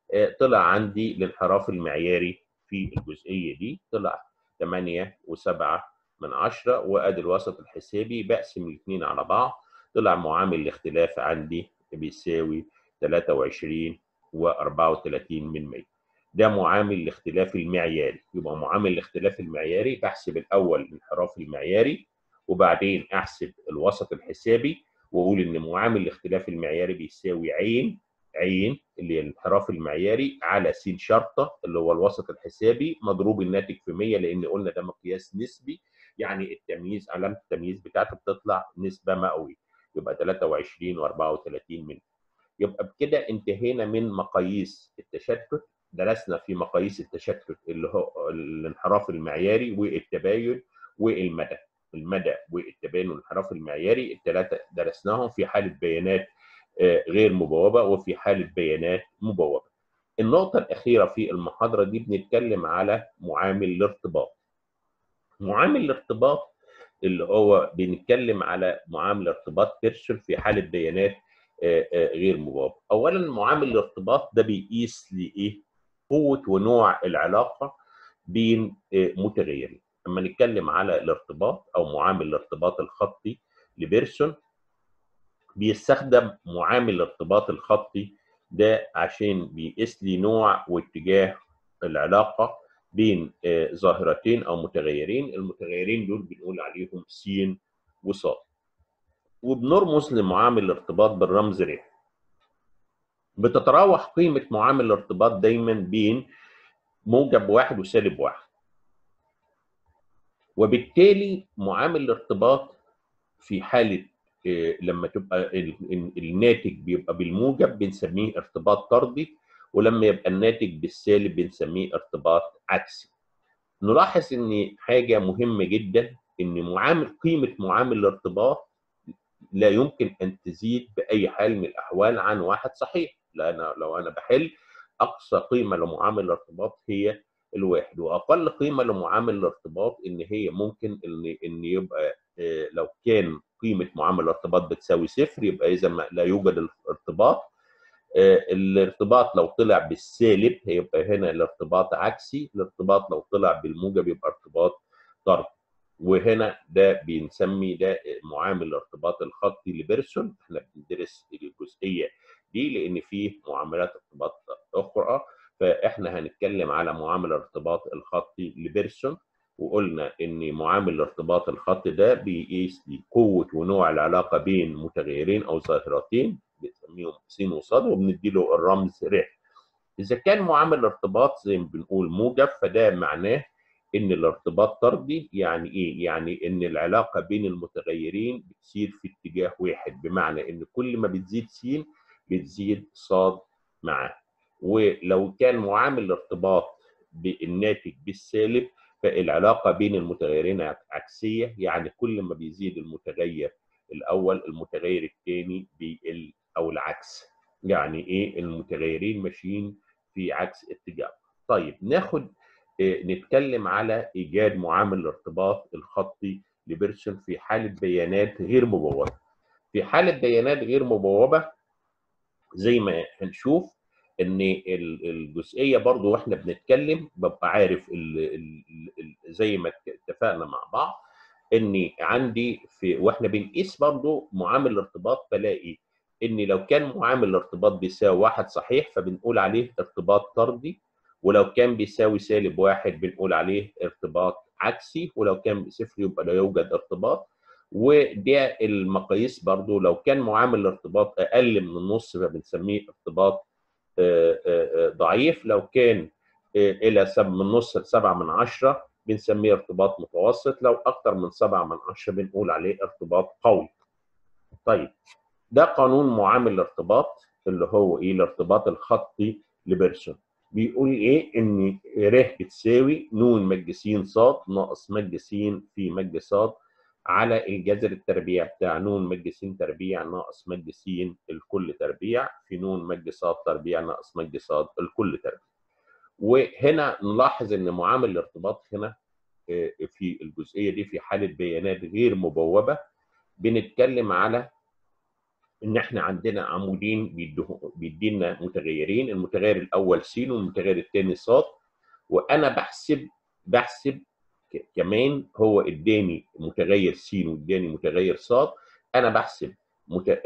طلع عندي الانحراف المعياري في الجزئيه دي طلع 8 و7 من 10 وادي الوسط الحسابي بقسم الاثنين على بعض طلع معامل الاختلاف عندي بيساوي 23 و34 من 100 ده معامل الاختلاف المعياري يبقى معامل الاختلاف المعياري بحسب الاول الانحراف المعياري وبعدين احسب الوسط الحسابي واقول ان معامل الاختلاف المعياري بيساوي عين عين اللي هي الانحراف المعياري على س شرطه اللي هو الوسط الحسابي مضروب الناتج في 100 لان قلنا ده مقياس نسبي يعني التمييز علامه التمييز بتاعته بتطلع نسبه مئويه يبقى 23 و34 من يبقى بكده انتهينا من مقاييس التشتت درسنا في مقاييس التشتت اللي هو الانحراف المعياري والتباين والمدى المدى والتباين والانحراف المعياري الثلاثه درسناهم في حاله بيانات غير مبوبه وفي حاله بيانات مبوبه. النقطه الاخيره في المحاضره دي بنتكلم على معامل الارتباط. معامل الارتباط اللي هو بنتكلم على معامل ارتباط بيرسون في حاله بيانات غير مبوبه. اولا معامل الارتباط ده بيقيس لايه؟ قوه ونوع العلاقه بين متغيرين. لما نتكلم على الارتباط او معامل الارتباط الخطي لبيرسون بيستخدم معامل الارتباط الخطي ده عشان بيقيس لي نوع واتجاه العلاقه بين ظاهرتين او متغيرين المتغيرين دول بنقول عليهم س وص وبنرمز لمعامل الارتباط بالرمز ر بتتراوح قيمه معامل الارتباط دايما بين موجب واحد وسالب واحد وبالتالي معامل الارتباط في حاله لما تبقى الناتج بيبقى بالموجب بنسميه ارتباط طردي ولما يبقى الناتج بالسالب بنسميه ارتباط عكسي. نلاحظ ان حاجه مهمه جدا ان معامل قيمه معامل الارتباط لا يمكن ان تزيد باي حال من الاحوال عن واحد صحيح لان لو انا بحل اقصى قيمه لمعامل الارتباط هي الواحد واقل قيمه لمعامل الارتباط ان هي ممكن ان ان يبقى لو كان قيمه معامل الارتباط بتساوي صفر يبقى اذا لا يوجد الارتباط الارتباط لو طلع بالسالب هيبقى هنا الارتباط عكسي الارتباط لو طلع بالموجب يبقى ارتباط طردي وهنا ده بنسمي ده معامل الارتباط الخطي لبيرسون احنا بندرس الجزئيه دي لان فيه معاملات ارتباط اخرى فاحنا هنتكلم على معامل الارتباط الخطي لبيرسون وقلنا ان معامل الارتباط الخطي ده بيقيس لي قوه ونوع العلاقه بين متغيرين او ظاهرتين بنسميهم س وص وبندي له الرمز ر. اذا كان معامل الارتباط زي ما بنقول موجب فده معناه ان الارتباط طردي يعني ايه؟ يعني ان العلاقه بين المتغيرين بتسير في اتجاه واحد بمعنى ان كل ما بتزيد س بتزيد ص معاه. ولو كان معامل الارتباط بالناتج بالسالب فالعلاقة بين المتغيرين عكسية يعني كل ما بيزيد المتغير الأول المتغير الثاني بيقل أو العكس يعني إيه المتغيرين ماشيين في عكس اتجاه طيب ناخد نتكلم على إيجاد معامل الارتباط الخطي لبيرسون في حالة بيانات غير مبوبة في حالة بيانات غير مبوبة زي ما هنشوف ان الجزئيه برضو واحنا بنتكلم ببقى عارف ال ال ال زي ما اتفقنا مع بعض ان عندي في واحنا بنقيس برضو معامل الارتباط بلاقي ان لو كان معامل الارتباط بيساوي واحد صحيح فبنقول عليه ارتباط طردي ولو كان بيساوي سالب واحد بنقول عليه ارتباط عكسي ولو كان بصفر يبقى لا يوجد ارتباط وده المقاييس برضو لو كان معامل الارتباط اقل من النص فبنسميه ارتباط ضعيف لو كان الى سب من نص لسبعة من عشرة بنسميه ارتباط متوسط لو اكتر من سبعة من عشرة بنقول عليه ارتباط قوي طيب ده قانون معامل الارتباط اللي هو ايه الارتباط الخطي لبيرسون بيقول ايه ان ر بتساوي ن مج س ص ناقص مج س في مج ص على الجذر التربيع بتاع ن مج س تربيع ناقص مج س الكل تربيع في ن مج ص تربيع ناقص مج ص الكل تربيع وهنا نلاحظ ان معامل الارتباط هنا في الجزئيه دي في حاله بيانات غير مبوبه بنتكلم على ان احنا عندنا عمودين بيدينا متغيرين المتغير الاول س والمتغير الثاني ص وانا بحسب بحسب كمان هو اداني متغير س واداني متغير ص انا بحسب مت...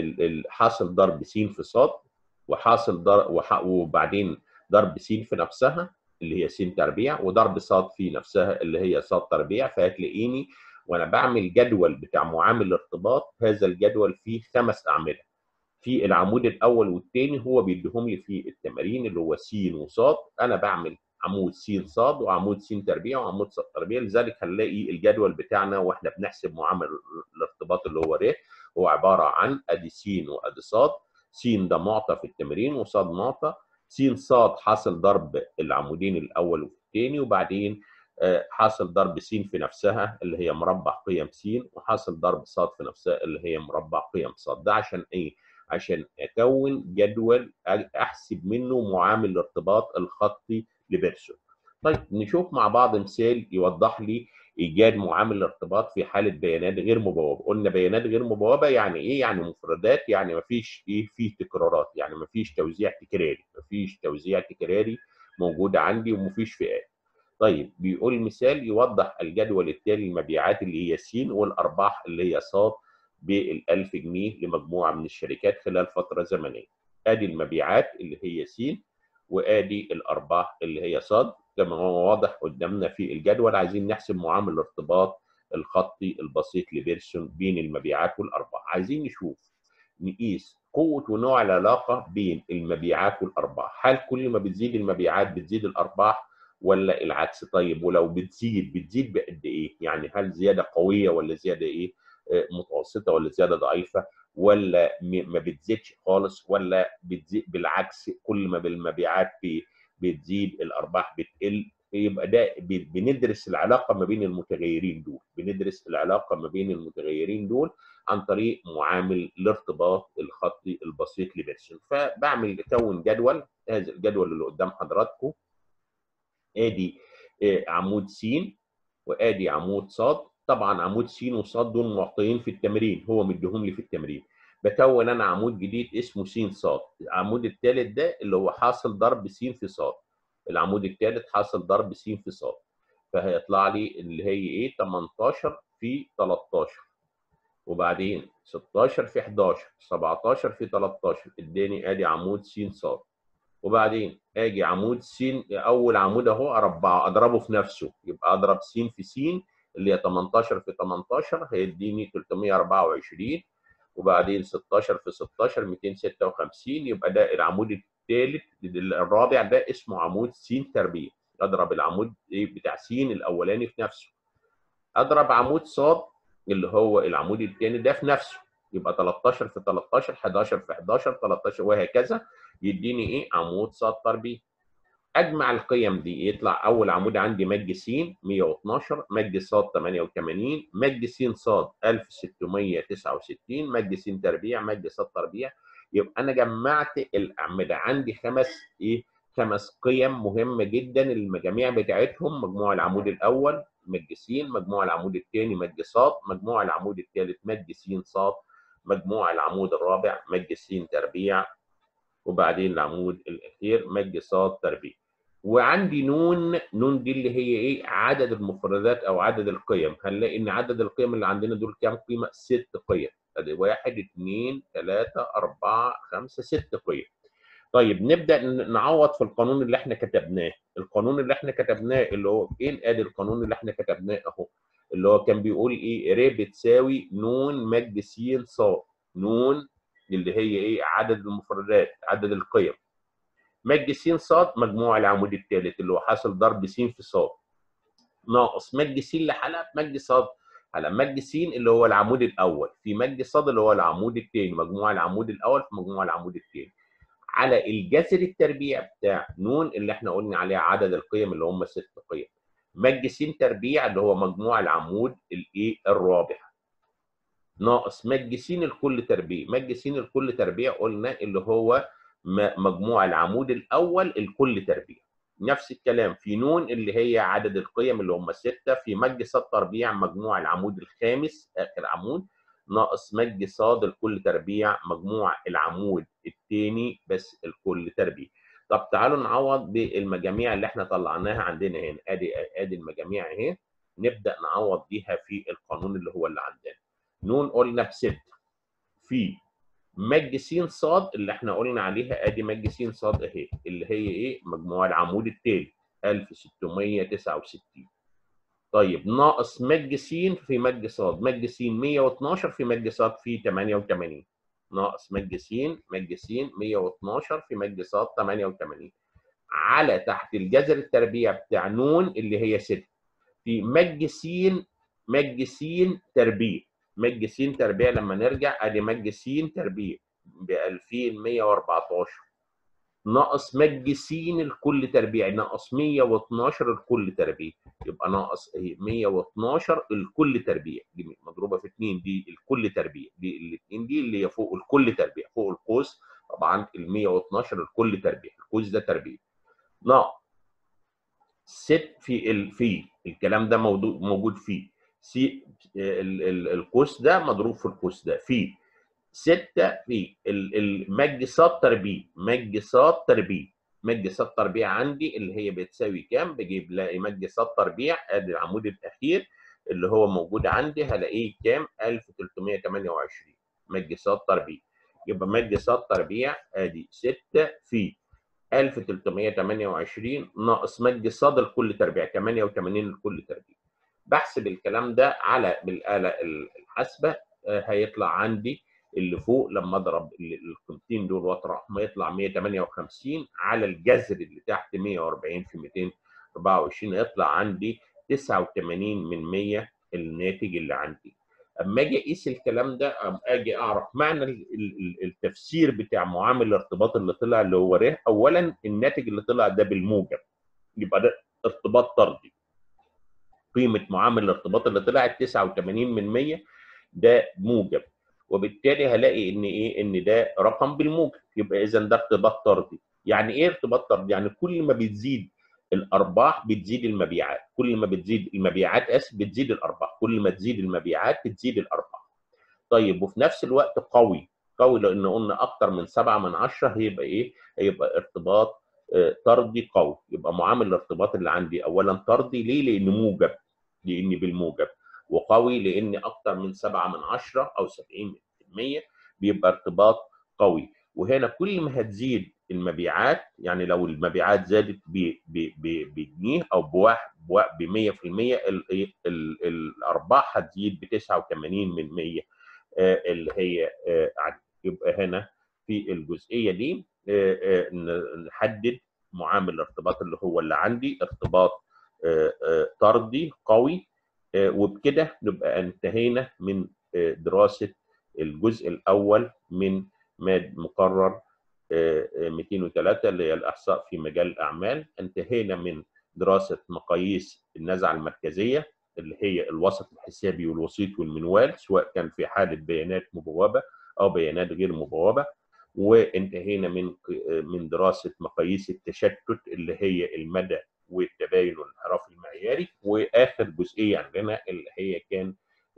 حاصل ضرب س في ص وحاصل ضرب وح... وبعدين ضرب س في نفسها اللي هي س تربيع وضرب ص في نفسها اللي هي ص تربيع فهتلاقيني وانا بعمل جدول بتاع معامل الارتباط هذا الجدول فيه خمس اعمده في العمود الاول والثاني هو بيديهم لي في التمارين اللي هو س وص انا بعمل عمود س ص وعمود س تربيع وعمود ص تربيع لذلك هنلاقي الجدول بتاعنا واحنا بنحسب معامل الارتباط اللي هو ر هو عباره عن ادي س وادي ص س ده معطى في التمرين وص معطى س ص حاصل ضرب العمودين الاول والثاني وبعدين حاصل ضرب س في نفسها اللي هي مربع قيم س وحاصل ضرب ص في نفسها اللي هي مربع قيم ص ده عشان ايه؟ عشان اكون جدول احسب منه معامل الارتباط الخطي لبيرسون. طيب نشوف مع بعض مثال يوضح لي ايجاد معامل الارتباط في حاله بيانات غير مبوبه، قلنا بيانات غير مبوبه يعني ايه؟ يعني مفردات يعني ما فيش ايه فيه تكرارات، يعني ما فيش توزيع تكراري، ما فيش توزيع تكراري موجود عندي ومفيش فئات. طيب بيقول مثال يوضح الجدول التالي المبيعات اللي هي س والارباح اللي هي ص بال1000 جنيه لمجموعه من الشركات خلال فتره زمنيه. ادي المبيعات اللي هي س وادي الارباح اللي هي ص كما هو واضح قدامنا في الجدول عايزين نحسب معامل الارتباط الخطي البسيط لبيرسون بين المبيعات والارباح. عايزين نشوف نقيس قوه ونوع العلاقه بين المبيعات والارباح، هل كل ما بتزيد المبيعات بتزيد الارباح؟ ولا العكس طيب ولو بتزيد بتزيد بقد ايه؟ يعني هل زياده قويه ولا زياده ايه؟ متوسطه ولا زياده ضعيفه ولا ما بتزيدش خالص ولا بتزيد بالعكس كل ما بالمبيعات بتزيد الارباح بتقل يبقى ده بندرس العلاقه ما بين المتغيرين دول بندرس العلاقه ما بين المتغيرين دول عن طريق معامل الارتباط الخطي البسيط لبيرسون فبعمل اكون جدول هذا الجدول اللي قدام حضراتكم ادي عمود س وادي عمود ص طبعا عمود س وص دول معطيين في التمرين هو مديهم لي في التمرين بكون انا عمود جديد اسمه س ص العمود الثالث ده اللي هو حاصل ضرب س في ص العمود الثالث حاصل ضرب س في ص فهيطلع لي اللي هي ايه 18 في 13 وبعدين 16 في 11 17 في 13 اداني ادي عمود س ص وبعدين اجي عمود س اول عمود اهو اربعه اضربه في نفسه يبقى اضرب س في س اللي هي 18 في 18 هيديني 324 وبعدين 16 في 16 256 يبقى ده العمود الثالث الرابع ده اسمه عمود س تربيع اضرب العمود بتاع س الاولاني في نفسه اضرب عمود ص اللي هو العمود الثاني ده في نفسه يبقى 13 في 13 11 في 11 13 وهكذا يديني ايه عمود ص تربيع اجمع القيم دي يطلع اول عمود عندي مج س 112 مج ص 88 مج س ص 1669 مج س تربيع مج ص تربيع يبقى انا جمعت الاعمده عندي خمس ايه خمس قيم مهمه جدا المجاميع بتاعتهم مجموع العمود الاول مج س مجموع العمود الثاني مج ص مجموع العمود الثالث مج س ص مجموع العمود الرابع مج س تربيع وبعدين العمود الاخير مج ص تربيع وعندي نون نون دي اللي هي ايه عدد المفردات او عدد القيم هنلاقي ان عدد القيم اللي عندنا دول كام قيمه ست قيم ادي واحد اثنين ثلاثة أربعة خمسة ست قيم طيب نبدا نعوض في القانون اللي احنا كتبناه القانون اللي احنا كتبناه اللي هو فين ادي القانون اللي احنا كتبناه اهو اللي هو كان بيقول ايه ر بتساوي نون مج س ص نون اللي هي ايه عدد المفردات عدد القيم مج س ص مجموع العمود الثالث اللي هو حاصل ضرب س في ص ناقص مج س لحالها مج ص على مج س اللي هو العمود الاول في مج ص اللي هو العمود الثاني مجموع العمود الاول في مجموع العمود الثاني على الجذر التربيع بتاع نون اللي احنا قلنا عليها عدد القيم اللي هم ست قيم مج س تربيع اللي هو مجموع العمود الايه الرابع ناقص مج س الكل تربيع مج س الكل تربيع قلنا اللي هو مجموع العمود الاول الكل تربيع نفس الكلام في نون اللي هي عدد القيم اللي هم سته في مج س تربيع مجموع العمود الخامس اخر عمود ناقص مج صاد الكل تربيع مجموع العمود الثاني بس الكل تربيع طب تعالوا نعوض بالمجاميع اللي احنا طلعناها عندنا هنا ادي ادي المجاميع اهي نبدا نعوض بيها في القانون اللي هو اللي عندنا نون قلنا بستة في مج س ص اللي احنا قلنا عليها ادي مج س ص اهي اللي هي ايه مجموع العمود التالي 1669 طيب ناقص مج س في مج ص مج س 112 في مج ص في 88 ناقص مج س مج س 112 في مج ص 88 على تحت الجذر التربيع بتاع نون اللي هي 6 في مج س مج س تربيع مج س تربيع لما نرجع ادي مج س تربيع ب 2114 ناقص مج س الكل تربيع ناقص 112 الكل تربيع يبقى ناقص ايه 112 الكل تربيع دي مضروبه في 2 دي الكل تربيع دي الاثنين دي اللي هي فوق الكل تربيع فوق القوس طبعا ال 112 الكل تربيع القوس ده تربيع ناقص ست في ال في الكلام ده موجود موجود فيه سي القوس ده مضروب في القوس ده في 6 في المج صاد تربيع مج صاد تربيع مج صاد تربيع عندي اللي هي بتساوي كام بجيب لاقي مج صاد تربيع ادي العمود الاخير اللي هو موجود عندي هلاقيه كام 1328 مج صاد تربيع يبقى مج صاد تربيع ادي 6 في 1328 ناقص مج صاد الكل تربيع 88 الكل تربيع بحسب الكلام ده على بالاله الحاسبه هيطلع عندي اللي فوق لما اضرب القيمتين دول واطرح ما يطلع 158 على الجذر اللي تحت 140 في 224 يطلع عندي 89 من 100 الناتج اللي عندي اما اجي اقيس الكلام ده اجي اعرف معنى التفسير بتاع معامل الارتباط اللي طلع اللي هو ر اولا الناتج اللي طلع ده بالموجب يبقى ده ارتباط طردي قيمه معامل الارتباط اللي طلعت 89 من 100 ده موجب وبالتالي هلاقي ان ايه ان ده رقم بالموجب يبقى اذا ده ارتباط طردي يعني ايه ارتباط طردي يعني كل ما بتزيد الارباح بتزيد المبيعات كل ما بتزيد المبيعات اس بتزيد الارباح كل ما تزيد المبيعات بتزيد الارباح طيب وفي نفس الوقت قوي قوي لان قلنا اكتر من 7 من 10 هيبقى ايه هيبقى ارتباط طردي قوي يبقى معامل الارتباط اللي عندي اولا طردي ليه لانه موجب لاني بالموجب وقوي لان اكتر من 7 من 10 او 70% بيبقى ارتباط قوي وهنا كل ما هتزيد المبيعات يعني لو المبيعات زادت بجنيه او بواحد ب 100% الارباح هتزيد ب 89 من 100 اللي هي يبقى هنا في الجزئيه دي نحدد معامل الارتباط اللي هو اللي عندي ارتباط طردي قوي وبكده نبقى انتهينا من دراسه الجزء الاول من ماد مقرر 203 اللي هي الاحصاء في مجال الاعمال انتهينا من دراسه مقاييس النزعه المركزيه اللي هي الوسط الحسابي والوسيط والمنوال سواء كان في حاله بيانات مبوبه او بيانات غير مبوبه وانتهينا من من دراسه مقاييس التشتت اللي هي المدى والتباين والانحراف المعياري واخر جزئيه عندنا اللي هي كان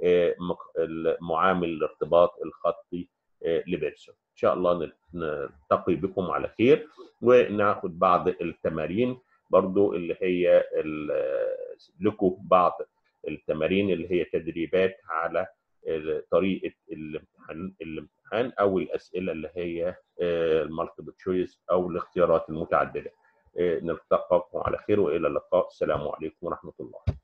معامل الارتباط الخطي لبيرسون ان شاء الله نلتقي بكم على خير وناخد بعض التمارين برضو اللي هي لكم بعض التمارين اللي هي تدريبات على طريقه الامتحان الامتحان او الاسئله اللي هي المالتيبل تشويس او الاختيارات المتعدده نلتقاكم على خير والى اللقاء السلام عليكم ورحمه الله